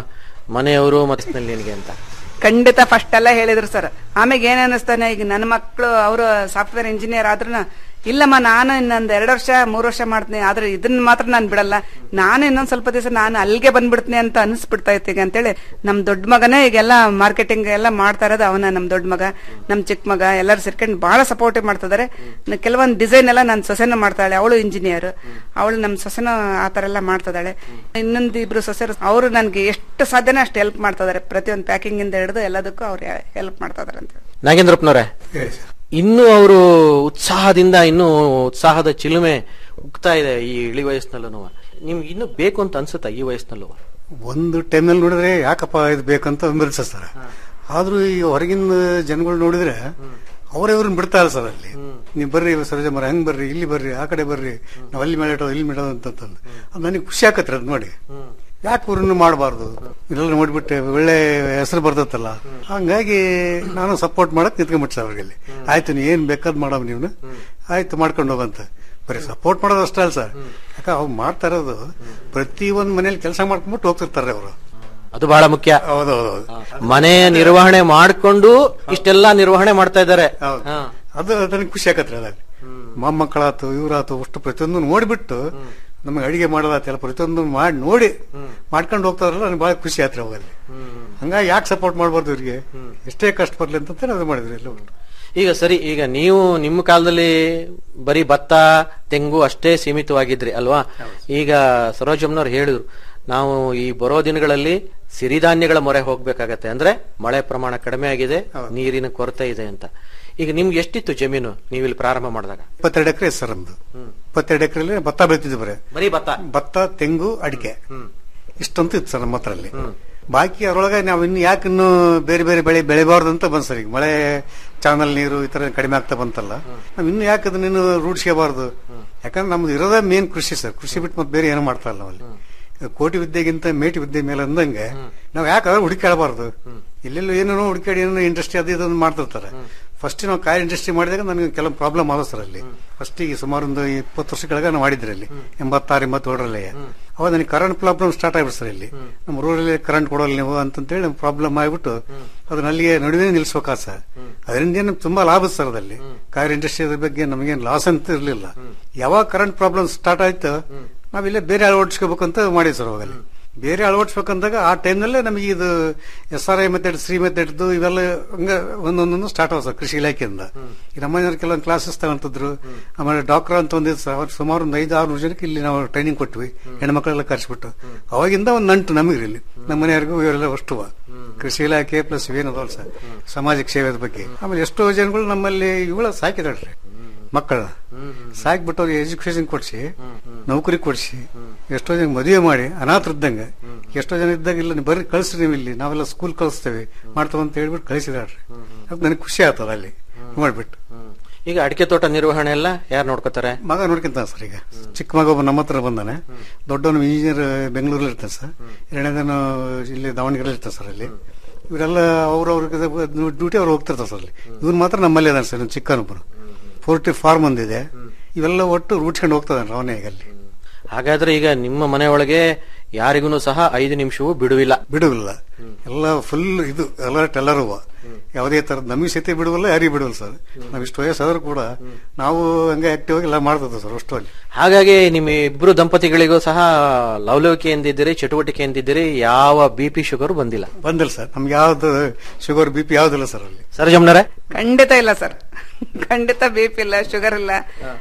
ಮನೆಯವರು ಮತ್ತೆ ನಿನಗೆ ಅಂತ ಖಂಡಿತ ಫಸ್ಟ್ ಎಲ್ಲ ಹೇಳಿದ್ರು ಸರ್ ಆಮೇಲೆ ಏನ್ ಅನಿಸ್ತಾನೆ ಈಗ ನನ್ನ ಮಕ್ಕಳು ಅವರು ಸಾಫ್ಟ್ವೇರ್ ಇಂಜಿನಿಯರ್ ಆದ್ರೂ ಇಲ್ಲಮ್ಮ ನಾನು ಇನ್ನೊಂದ್ ಎರಡು ವರ್ಷ ಮೂರು ವರ್ಷ ಮಾಡ್ತೀನಿ ಆದ್ರೆ ಇದನ್ನ ಮಾತ್ರ ನಾನು ಬಿಡಲ್ಲ ನಾನು ಇನ್ನೊಂದ್ ಸ್ವಲ್ಪ ದಿವಸ ನಾನು ಅಲ್ಲಿಗೆ ಬಂದ್ಬಿಡ್ತೀನಿ ಅಂತ ಅನಿಸ್ಬಿಡ್ತಾ ಇತ್ತು ಈಗ ಅಂತೇಳಿ ನಮ್ ದೊಡ್ಡ ಮಗನೇ ಈಗೆಲ್ಲ ಮಾರ್ಕೆಟಿಂಗ್ ಎಲ್ಲ ಮಾಡ್ತಾ ಇರೋದು ಅವನ ನಮ್ ದೊಡ್ಡ ಮಗ ನಮ್ ಚಿಕ್ಕ ಮಗ ಎಲ್ಲರೂ ಸೇರ್ಕೊಂಡು ಬಹಳ ಸಪೋರ್ಟಿವ್ ಮಾಡ್ತಿದ್ದಾರೆ ನ- ಕೆಲವೊಂದ್ ಡಿಸೈನ್ ಎಲ್ಲ ನನ್ನ ಸೊಸೆನೂ ಮಾಡ್ತಾಳೆ ಅವಳು ಇಂಜಿನಿಯರ್ ಅವಳು ನಮ್ ಸೊಸೆನೂ ಆ ತರ ಎಲ್ಲ ಮಾಡ್ತಿದ್ದಾಳೆ ಇನ್ನೊಂದು ಇಬ್ರು ಸೊಸೆರು ಅವರು ನನ್ಗೆ ಎಷ್ಟು ಸಾಧ್ಯನೋ ಅಷ್ಟು ಹೆಲ್ಪ್ ಮಾಡ್ತಾ ಇದಾರೆ ಪ್ರತಿಯೊಂದು ಪ್ಯಾಕಿಂಗ್ ಇಂದ ಹಿಡಿದು ಎಲ್ಲದಕ್ಕೂ ಅವ್ರು ಹೆಲ್ಪ್ ಮಾಡ್ತಾ ಇದಾರೆ ಅಂತ ನಾಗೇಂದ್ರಪ್ಪನವ್ರೆ ಇನ್ನೂ ಅವರು ಉತ್ಸಾಹದಿಂದ ಇನ್ನೂ ಉತ್ಸಾಹದ ಚಿಲುಮೆ ಉಗ್ತಾ ಇದೆ ಈ ಇಳಿ ವಯಸ್ಸಿನಲ್ಲೂ ನಿಮ್ಗೆ ಇನ್ನೂ ಬೇಕು ಅಂತ ಅನ್ಸುತ್ತಾ ಈ ವಯಸ್ಸಿನಲ್ಲೂ ಒಂದು ಟೈಮಲ್ಲಿ ನೋಡಿದ್ರೆ ಯಾಕಪ್ಪ ಇದು ಬೇಕಂತ ಅನ್ಬರ್ಸ ಸರ್ ಆದ್ರೂ ಈ ಹೊರಗಿನ ಜನಗಳು ನೋಡಿದ್ರೆ ಅವರೇ ಇವ್ರನ್ನ ಬಿಡ್ತಾ ಇಲ್ಲ ಸರ್ ಅಲ್ಲಿ ನೀವು ಬರ್ರಿ ಸರೋಜ ಮರ ಹಂಗ್ ಬರ್ರಿ ಇಲ್ಲಿ ಬರ್ರಿ ಆ ಕಡೆ ಬರ್ರಿ ನಾವ್ ಅಲ್ಲಿ ಮೇಳೋ ಇಲ್ಲಿ ಮೇಳೋ ಅಂತಂದು ಅದು ನನಗೆ ಖುಷಿ ಆಕತ್ರಿ ಅದ್ ನೋಡಿ ಯಾಕೆ ಇವ್ರನ್ನ ಮಾಡಬಾರ್ದು ಇದೆಲ್ಲ ನೋಡ್ಬಿಟ್ಟೆ ಒಳ್ಳೆ ಹೆಸರು ಬರ್ತೈತಲ್ಲ ಹಂಗಾಗಿ ನಾನು ಸಪೋರ್ಟ್ ಮಾಡಕ್ ನಿಂತ್ಕೊಂಡ್ಬಿಟ್ಟೆ ಅವ್ರಿಗೆ ಅಲ್ಲಿ ಆಯ್ತು ನೀ ಏನ್ ಬೇಕಾದ್ ಮಾಡೋ ನೀವು ಆಯ್ತು ಮಾಡ್ಕೊಂಡು ಹೋಗಂತ ಬರೀ ಸಪೋರ್ಟ್ ಮಾಡೋದು ಅಷ್ಟೇ ಅಲ್ಲ ಸರ್ ಯಾಕೆ ಅವ್ರು ಮಾಡ್ತಾ ಇರೋದು ಪ್ರತಿ ಒಂದ್ ಮನೇಲಿ ಕೆಲಸ ಮಾಡ್ಕೊಂಡ್ಬಿಟ್ಟು ಹೋಗ್ತಿರ್ತಾರೆ ಅವರು ಅದು ಬಹಳ ಮುಖ್ಯ ಹೌದೌದು ಮನೆ ನಿರ್ವಹಣೆ ಮಾಡ್ಕೊಂಡು ಇಷ್ಟೆಲ್ಲ ನಿರ್ವಹಣೆ ಮಾಡ್ತಾ ಇದ್ದಾರೆ ಹೌದು ಅದು ನನಗೆ ಖುಷಿ ಆಗತ್ರಿ ಅದಾಗ ಮೊಮ್ಮಕ್ಕಳಾತು ಇವ್ರಾತು ಅಷ್ಟು ಪ್ರತಿಯೊಂದು ನೋಡ್ಬಿಟ್ಟು ನಮಗೆ ಅಡಿಗೆ ಮಾಡೋದಾತೆಲ್ಲ ಪ್ರತಿಯೊಂದು ಮಾಡಿ ನೋಡಿ ಮಾಡ್ಕೊಂಡು ಹೋಗ್ತಾರಲ್ಲ ನನಗೆ ಬಹಳ ಖುಷಿ ಆತ್ರಿ ಅವಾಗಲ್ಲಿ ಹಂಗಾಗಿ ಯಾಕೆ ಸಪೋರ್ಟ್ ಮಾಡ್ಬಾರ್ದು ಇವ್ರಿಗೆ ಎಷ್ಟೇ ಕಷ್ಟ ಬರ್ಲಿ ಅಂತ ಅದು ಮಾಡಿದ್ರಿ ಎಲ್ಲ ಉಂಟು ಈಗ ಸರಿ ಈಗ ನೀವು ನಿಮ್ಮ ಕಾಲದಲ್ಲಿ ಬರೀ ಭತ್ತ ತೆಂಗು ಅಷ್ಟೇ ಸೀಮಿತವಾಗಿದ್ರಿ ಅಲ್ವಾ ಈಗ ಸರೋಜಮ್ನವ್ರು ಹೇಳಿದ್ರು ನಾವು ಈ ಬರೋ ದಿನಗಳಲ್ಲಿ ಸಿರಿಧಾನ್ಯಗಳ ಮೊರೆ ಹೋಗ್ಬೇಕಾಗತ್ತೆ ಅಂದ್ರೆ ಮಳೆ ಪ್ರಮಾಣ ಕಡಿಮೆ ಆಗಿದೆ ನೀರಿನ ಕೊರತೆ ಇದೆ ಅಂತ ಈಗ ನಿಮ್ಗೆ ಎಷ್ಟಿತ್ತು ಜಮೀನು ನೀವು ಇಲ್ಲಿ ಪ್ರಾರಂಭ ಮಾಡಿದಾಗ ಇಪ್ಪತ್ತೆರಡು ಎಕರೆ ಸರ್ ನಮ್ದು ಇಪ್ಪತ್ತೆರಡು ಎಕರೆಲಿ ಭತ್ತ ಬೆಳಿತಿದ್ವಿ ಬರೀ ಬರೀ ಭತ್ತ ಭತ್ತ ತೆಂಗು ಅಡಿಕೆ ಇಷ್ಟಂತೂ ಇತ್ತು ಸರ್ ನಮ್ಮ ಹತ್ರ ಅಲ್ಲಿ ಬಾಕಿ ಅದ್ರೊಳಗೆ ನಾವು ಇನ್ನು ಯಾಕೆ ಇನ್ನು ಬೇರೆ ಬೇರೆ ಬೆಳೆ ಬೆಳಿಬಾರ್ದು ಅಂತ ಬಂದ್ ಸರ್ ಈಗ ಮಳೆ ಚಾನಲ್ ನೀರು ಈ ತರ ಕಡಿಮೆ ಆಗ್ತಾ ಬಂತಲ್ಲ ನಾವ್ ಇನ್ನು ಯಾಕೆ ಅದನ್ನ ಇನ್ನು ರೂಢಿಸ್ಕೋಬಾರ್ದು ಯಾಕಂದ್ರೆ ನಮ್ದು ಇರೋದೇ ಮೇನ್ ಕೃಷಿ ಸರ್ ಕೃಷಿ ಬಿಟ್ಟು ಮತ್ತೆ ಬೇರೆ ಏನೂ ಮಾಡ್ತಾ ಇಲ್ಲ ನಾವಲ್ಲಿ ಕೋಟಿ ವಿದ್ಯೆಗಿಂತ ಮೇಟಿ ವಿದ್ಯೆ ಮೇಲೆ ಅಂದಂಗೆ ನಾವ್ ಯಾಕೆ ಹುಡುಕಾಡಬಾರ್ದು ಎಲ್ಲೆಲ್ಲೋ ಏನೇನೋ ಹುಡುಕಾಡಿ ಏನೋ ಇಂಡಸ್ಟ್ರಿ ಅದು ಇದನ್ನು ಮಾಡ್ತಿರ್ತಾರೆ ಫಸ್ಟ್ ನಾವು ಕಾರ್ ಇಂಡಸ್ಟ್ರಿ ಮಾಡಿದಾಗ ನನಗೆ ಕೆಲವು ಪ್ರಾಬ್ಲಮ್ ಆದ ಸರ್ ಅಲ್ಲಿ ಫಸ್ಟ್ ಈಗ ಸುಮಾರು ಒಂದು ಇಪ್ಪತ್ತು ವರ್ಷ ಕೆಳಗೆ ನಾವು ಮಾಡಿದ್ರಿ ಅಲ್ಲಿ ಎಂಬತ್ತಾರು ಎಂಬತ್ತೇಳರಲ್ಲಿ ಅವಾಗ ನನಗೆ ಕರೆಂಟ್ ಪ್ರಾಬ್ಲಮ್ ಸ್ಟಾರ್ಟ್ ಆಗ್ಬಿಟ್ಟು ಸರ್ ಇಲ್ಲಿ ನಮ್ಮ ರೂರಲ್ಲಿ ಕರೆಂಟ್ ಕೊಡೋಲ್ಲ ನೀವು ಅಂತಂತೇಳಿ ಪ್ರಾಬ್ಲಮ್ ಆಗ್ಬಿಟ್ಟು ಅದನ್ನ ಅಲ್ಲಿಗೆ ನಡುವೆ ನಿಲ್ಸ್ಬೇಕಾ ಸರ್ ಅದರಿಂದ ಏನು ತುಂಬಾ ಲಾಭ ಸರ್ ಅದಲ್ಲಿ ಕಾರ್ ಇಂಡಸ್ಟ್ರಿ ಅದ್ರ ಬಗ್ಗೆ ನಮಗೇನು ಲಾಸ್ ಅಂತ ಇರಲಿಲ್ಲ ಯಾವಾಗ ಕರೆಂಟ್ ಪ್ರಾಬ್ಲಮ್ ಸ್ಟಾರ್ಟ್ ಆಯ್ತು ನಾವಿಲ್ಲೇ ಬೇರೆ ಅಳವಡಿಸ್ಕೋಬೇಕು ಅಂತ ಮಾಡಿದ್ವಿ ಸರ್ ಅವಾಗಲ್ಲಿ ಬೇರೆ ಅಳವಡಿಸ್ಬೇಕಂದಾಗ ಆ ಟೈಮ್ನಲ್ಲೇ ನಮಗೆ ಇದು S R I method Shri ಮೆಥಡ್ದು ಇವೆಲ್ಲ ಹಂಗ ಒಂದೊಂದೊಂದು ಸ್ಟಾರ್ಟ್ ಆಗ ಸರ್ ಕೃಷಿ ಇಲಾಖೆಯಿಂದ ಈ ನಮ್ಮನೆಯವ್ರು ಕೆಲವೊಂದು ಕ್ಲಾಸಸ್ ತಗೊಂತಿದ್ರು ಆಮೇಲೆ ಡಾಕ್ಟರ್ ಅಂತ ಒಂದಿದ್ದು ಸರ್ ಅವ್ರು ಸುಮಾರು ಒಂದು ಐದು ಆರು ಜನಕ್ಕೆ ಇಲ್ಲಿ ನಾವು ಟ್ರೈನಿಂಗ್ ಕೊಟ್ವಿ ಹೆಣ್ಮಕ್ಳೆಲ್ಲ ಕರ್ಸ್ಬಿಟ್ಟು ಅವಾಗಿಂದ ಒಂದು ನಂಟು ನಮಗೆ ಇಲ್ಲಿ ನಮ್ಮ ಮನೆಯವ್ರಿಗೂ ಇವರೆಲ್ಲ ಅಷ್ಟು ಕೃಷಿ ಇಲಾಖೆ ಪ್ಲಸ್ ಇವೇನದಲ್ಲ ಸರ್ ಸಾಮಾಜಿಕ ಸೇವೆದ ಬಗ್ಗೆ ಆಮೇಲೆ ಎಷ್ಟೋ ಜನಗಳು ನಮ್ಮಲ್ಲಿ ಇವಳ ಸಾಕಿದಾಳ್ರಿ ಮಕ್ಕಳ ಸಾಕ್ಬಿಟ್ಟು ಅವ್ರಿಗೆ ಎಜುಕೇಶನ್ ಕೊಡ್ಸಿ ನೌಕರಿ ಕೊಡ್ಸಿ ಎಷ್ಟೋ ಜನ ಮದುವೆ ಮಾಡಿ ಅನಾಥರಿದ್ದಂಗೆ ಎಷ್ಟೋ ಜನ ಇದ್ದಾಗ ಇಲ್ಲ ನೀವು ಬರ್ರಿ ಕಳಿಸ್ರಿ ನೀವು ಇಲ್ಲಿ ನಾವೆಲ್ಲ ಸ್ಕೂಲ್ ಕಳಿಸ್ತೇವೆ ಮಾಡ್ತಾವ ಅಂತ ಹೇಳ್ಬಿಟ್ಟು ಕಳಿಸಿದಾಳ್ರಿ ಅದು ನನಗೆ ಖುಷಿ ಆಗ್ತದ ಅಲ್ಲಿ ಮಾಡ್ಬಿಟ್ಟು ಈಗ ಅಡಿಕೆ ತೋಟ ನಿರ್ವಹಣೆ ಎಲ್ಲ ಯಾರು ನೋಡ್ಕೋತಾರೆ ಮಗ ನೋಡ್ಕೊಂತ ಸರ್ ಈಗ ಚಿಕ್ಕ ಮಗ ಒಬ್ಬ ನಮ್ಮ ಹತ್ರ ಬಂದಾನೆ ದೊಡ್ಡವನು ಇಂಜಿನಿಯರ್ ಬೆಂಗಳೂರಲ್ಲಿ ಇರ್ತಾನೆ ಸರ್ ಎರಡನೇದನು ಇಲ್ಲಿ ದಾವಣಗೆರೆ ಇರ್ತಾನೆ ಸರ್ ಅಲ್ಲಿ ಇವರೆಲ್ಲ ಅವ್ರವ್ರಿಗೆ ಡ್ಯೂಟಿ ಅವ್ರು ಹೋಗ್ತಿರ್ತಾರೆ ಸರ್ ಅಲ್ಲಿ ಇವ್ರು ಮಾತ್ರ ನಮ್ಮಲ್ಲಿ ಅದಾನೆ ಸರ್ ಇವ್ನು ಚಿಕ್ಕನೊಬ್ಬರು ಪೋಲ್ಟ್ರಿ ಫಾರ್ಮ್ ಒಂದಿದೆ ಇವೆಲ್ಲ ಒಟ್ಟು ರೂಢಿಸ್ಕೊಂಡು ಹೋಗ್ತದಾನೆ ಅವನೇ ಈಗ ಅಲ್ಲಿ ಹಾಗಾದ್ರೆ ಈಗ ನಿಮ್ಮ ಮನೆಯೊಳಗೆ ಯಾರಿಗೂ ಸಹ ಐದು ನಿಮಿಷವೂ ಬಿಡುವಿಲ್ಲ ಬಿಡುವಿಲ್ಲ ಎಲ್ಲ ಫುಲ್ ಇದು ಅಲರ್ಟ್ ಎಲ್ಲರೂ ಯಾವುದೇ ತರದ್ ನಮಗೆ ಸತಿ ಬಿಡುವಲ್ಲ ಯಾರಿಗೂ ಬಿಡುವಲ್ಲ ಸರ್ ನಾವ್ ಇಷ್ಟು ವಯಸ್ಸಾದ್ರೂ ಕೂಡ ನಾವು ಹಂಗೆ ಆಕ್ಟಿವ್ ಆಗಿ ಎಲ್ಲ ಮಾಡ್ತದ ಸರ್ ಅಷ್ಟು ಅಲ್ಲಿ ಹಾಗಾಗಿ ನಿಮ್ಮ ಇಬ್ರು ದಂಪತಿಗಳಿಗೂ ಸಹ ಲವಲವಿಕೆಯಿಂದಿದ್ದೀರಿ ಚಟುವಟಿಕೆಯಿಂದಿದ್ದೀರಿ ಯಾವ ಬಿ ಪಿ ಶುಗರ್ ಬಂದಿಲ್ಲ ಬಂದಿಲ್ಲ ಸರ್ ನಮ್ಗೆ ಯಾವ್ದು ಶುಗರ್ ಬಿ ಪಿ ಯಾವ್ದಿಲ್ಲ ಸರ್ ಅಲ್ಲಿ ಸರಜಮ್ನರೇ ಖಂಡಿತ ಇಲ್ಲ ಸರ್ ಖಂಡಿತ ಬಿ ಪಿ ಇಲ್ಲ ಶುಗರ್ ಇಲ್ಲ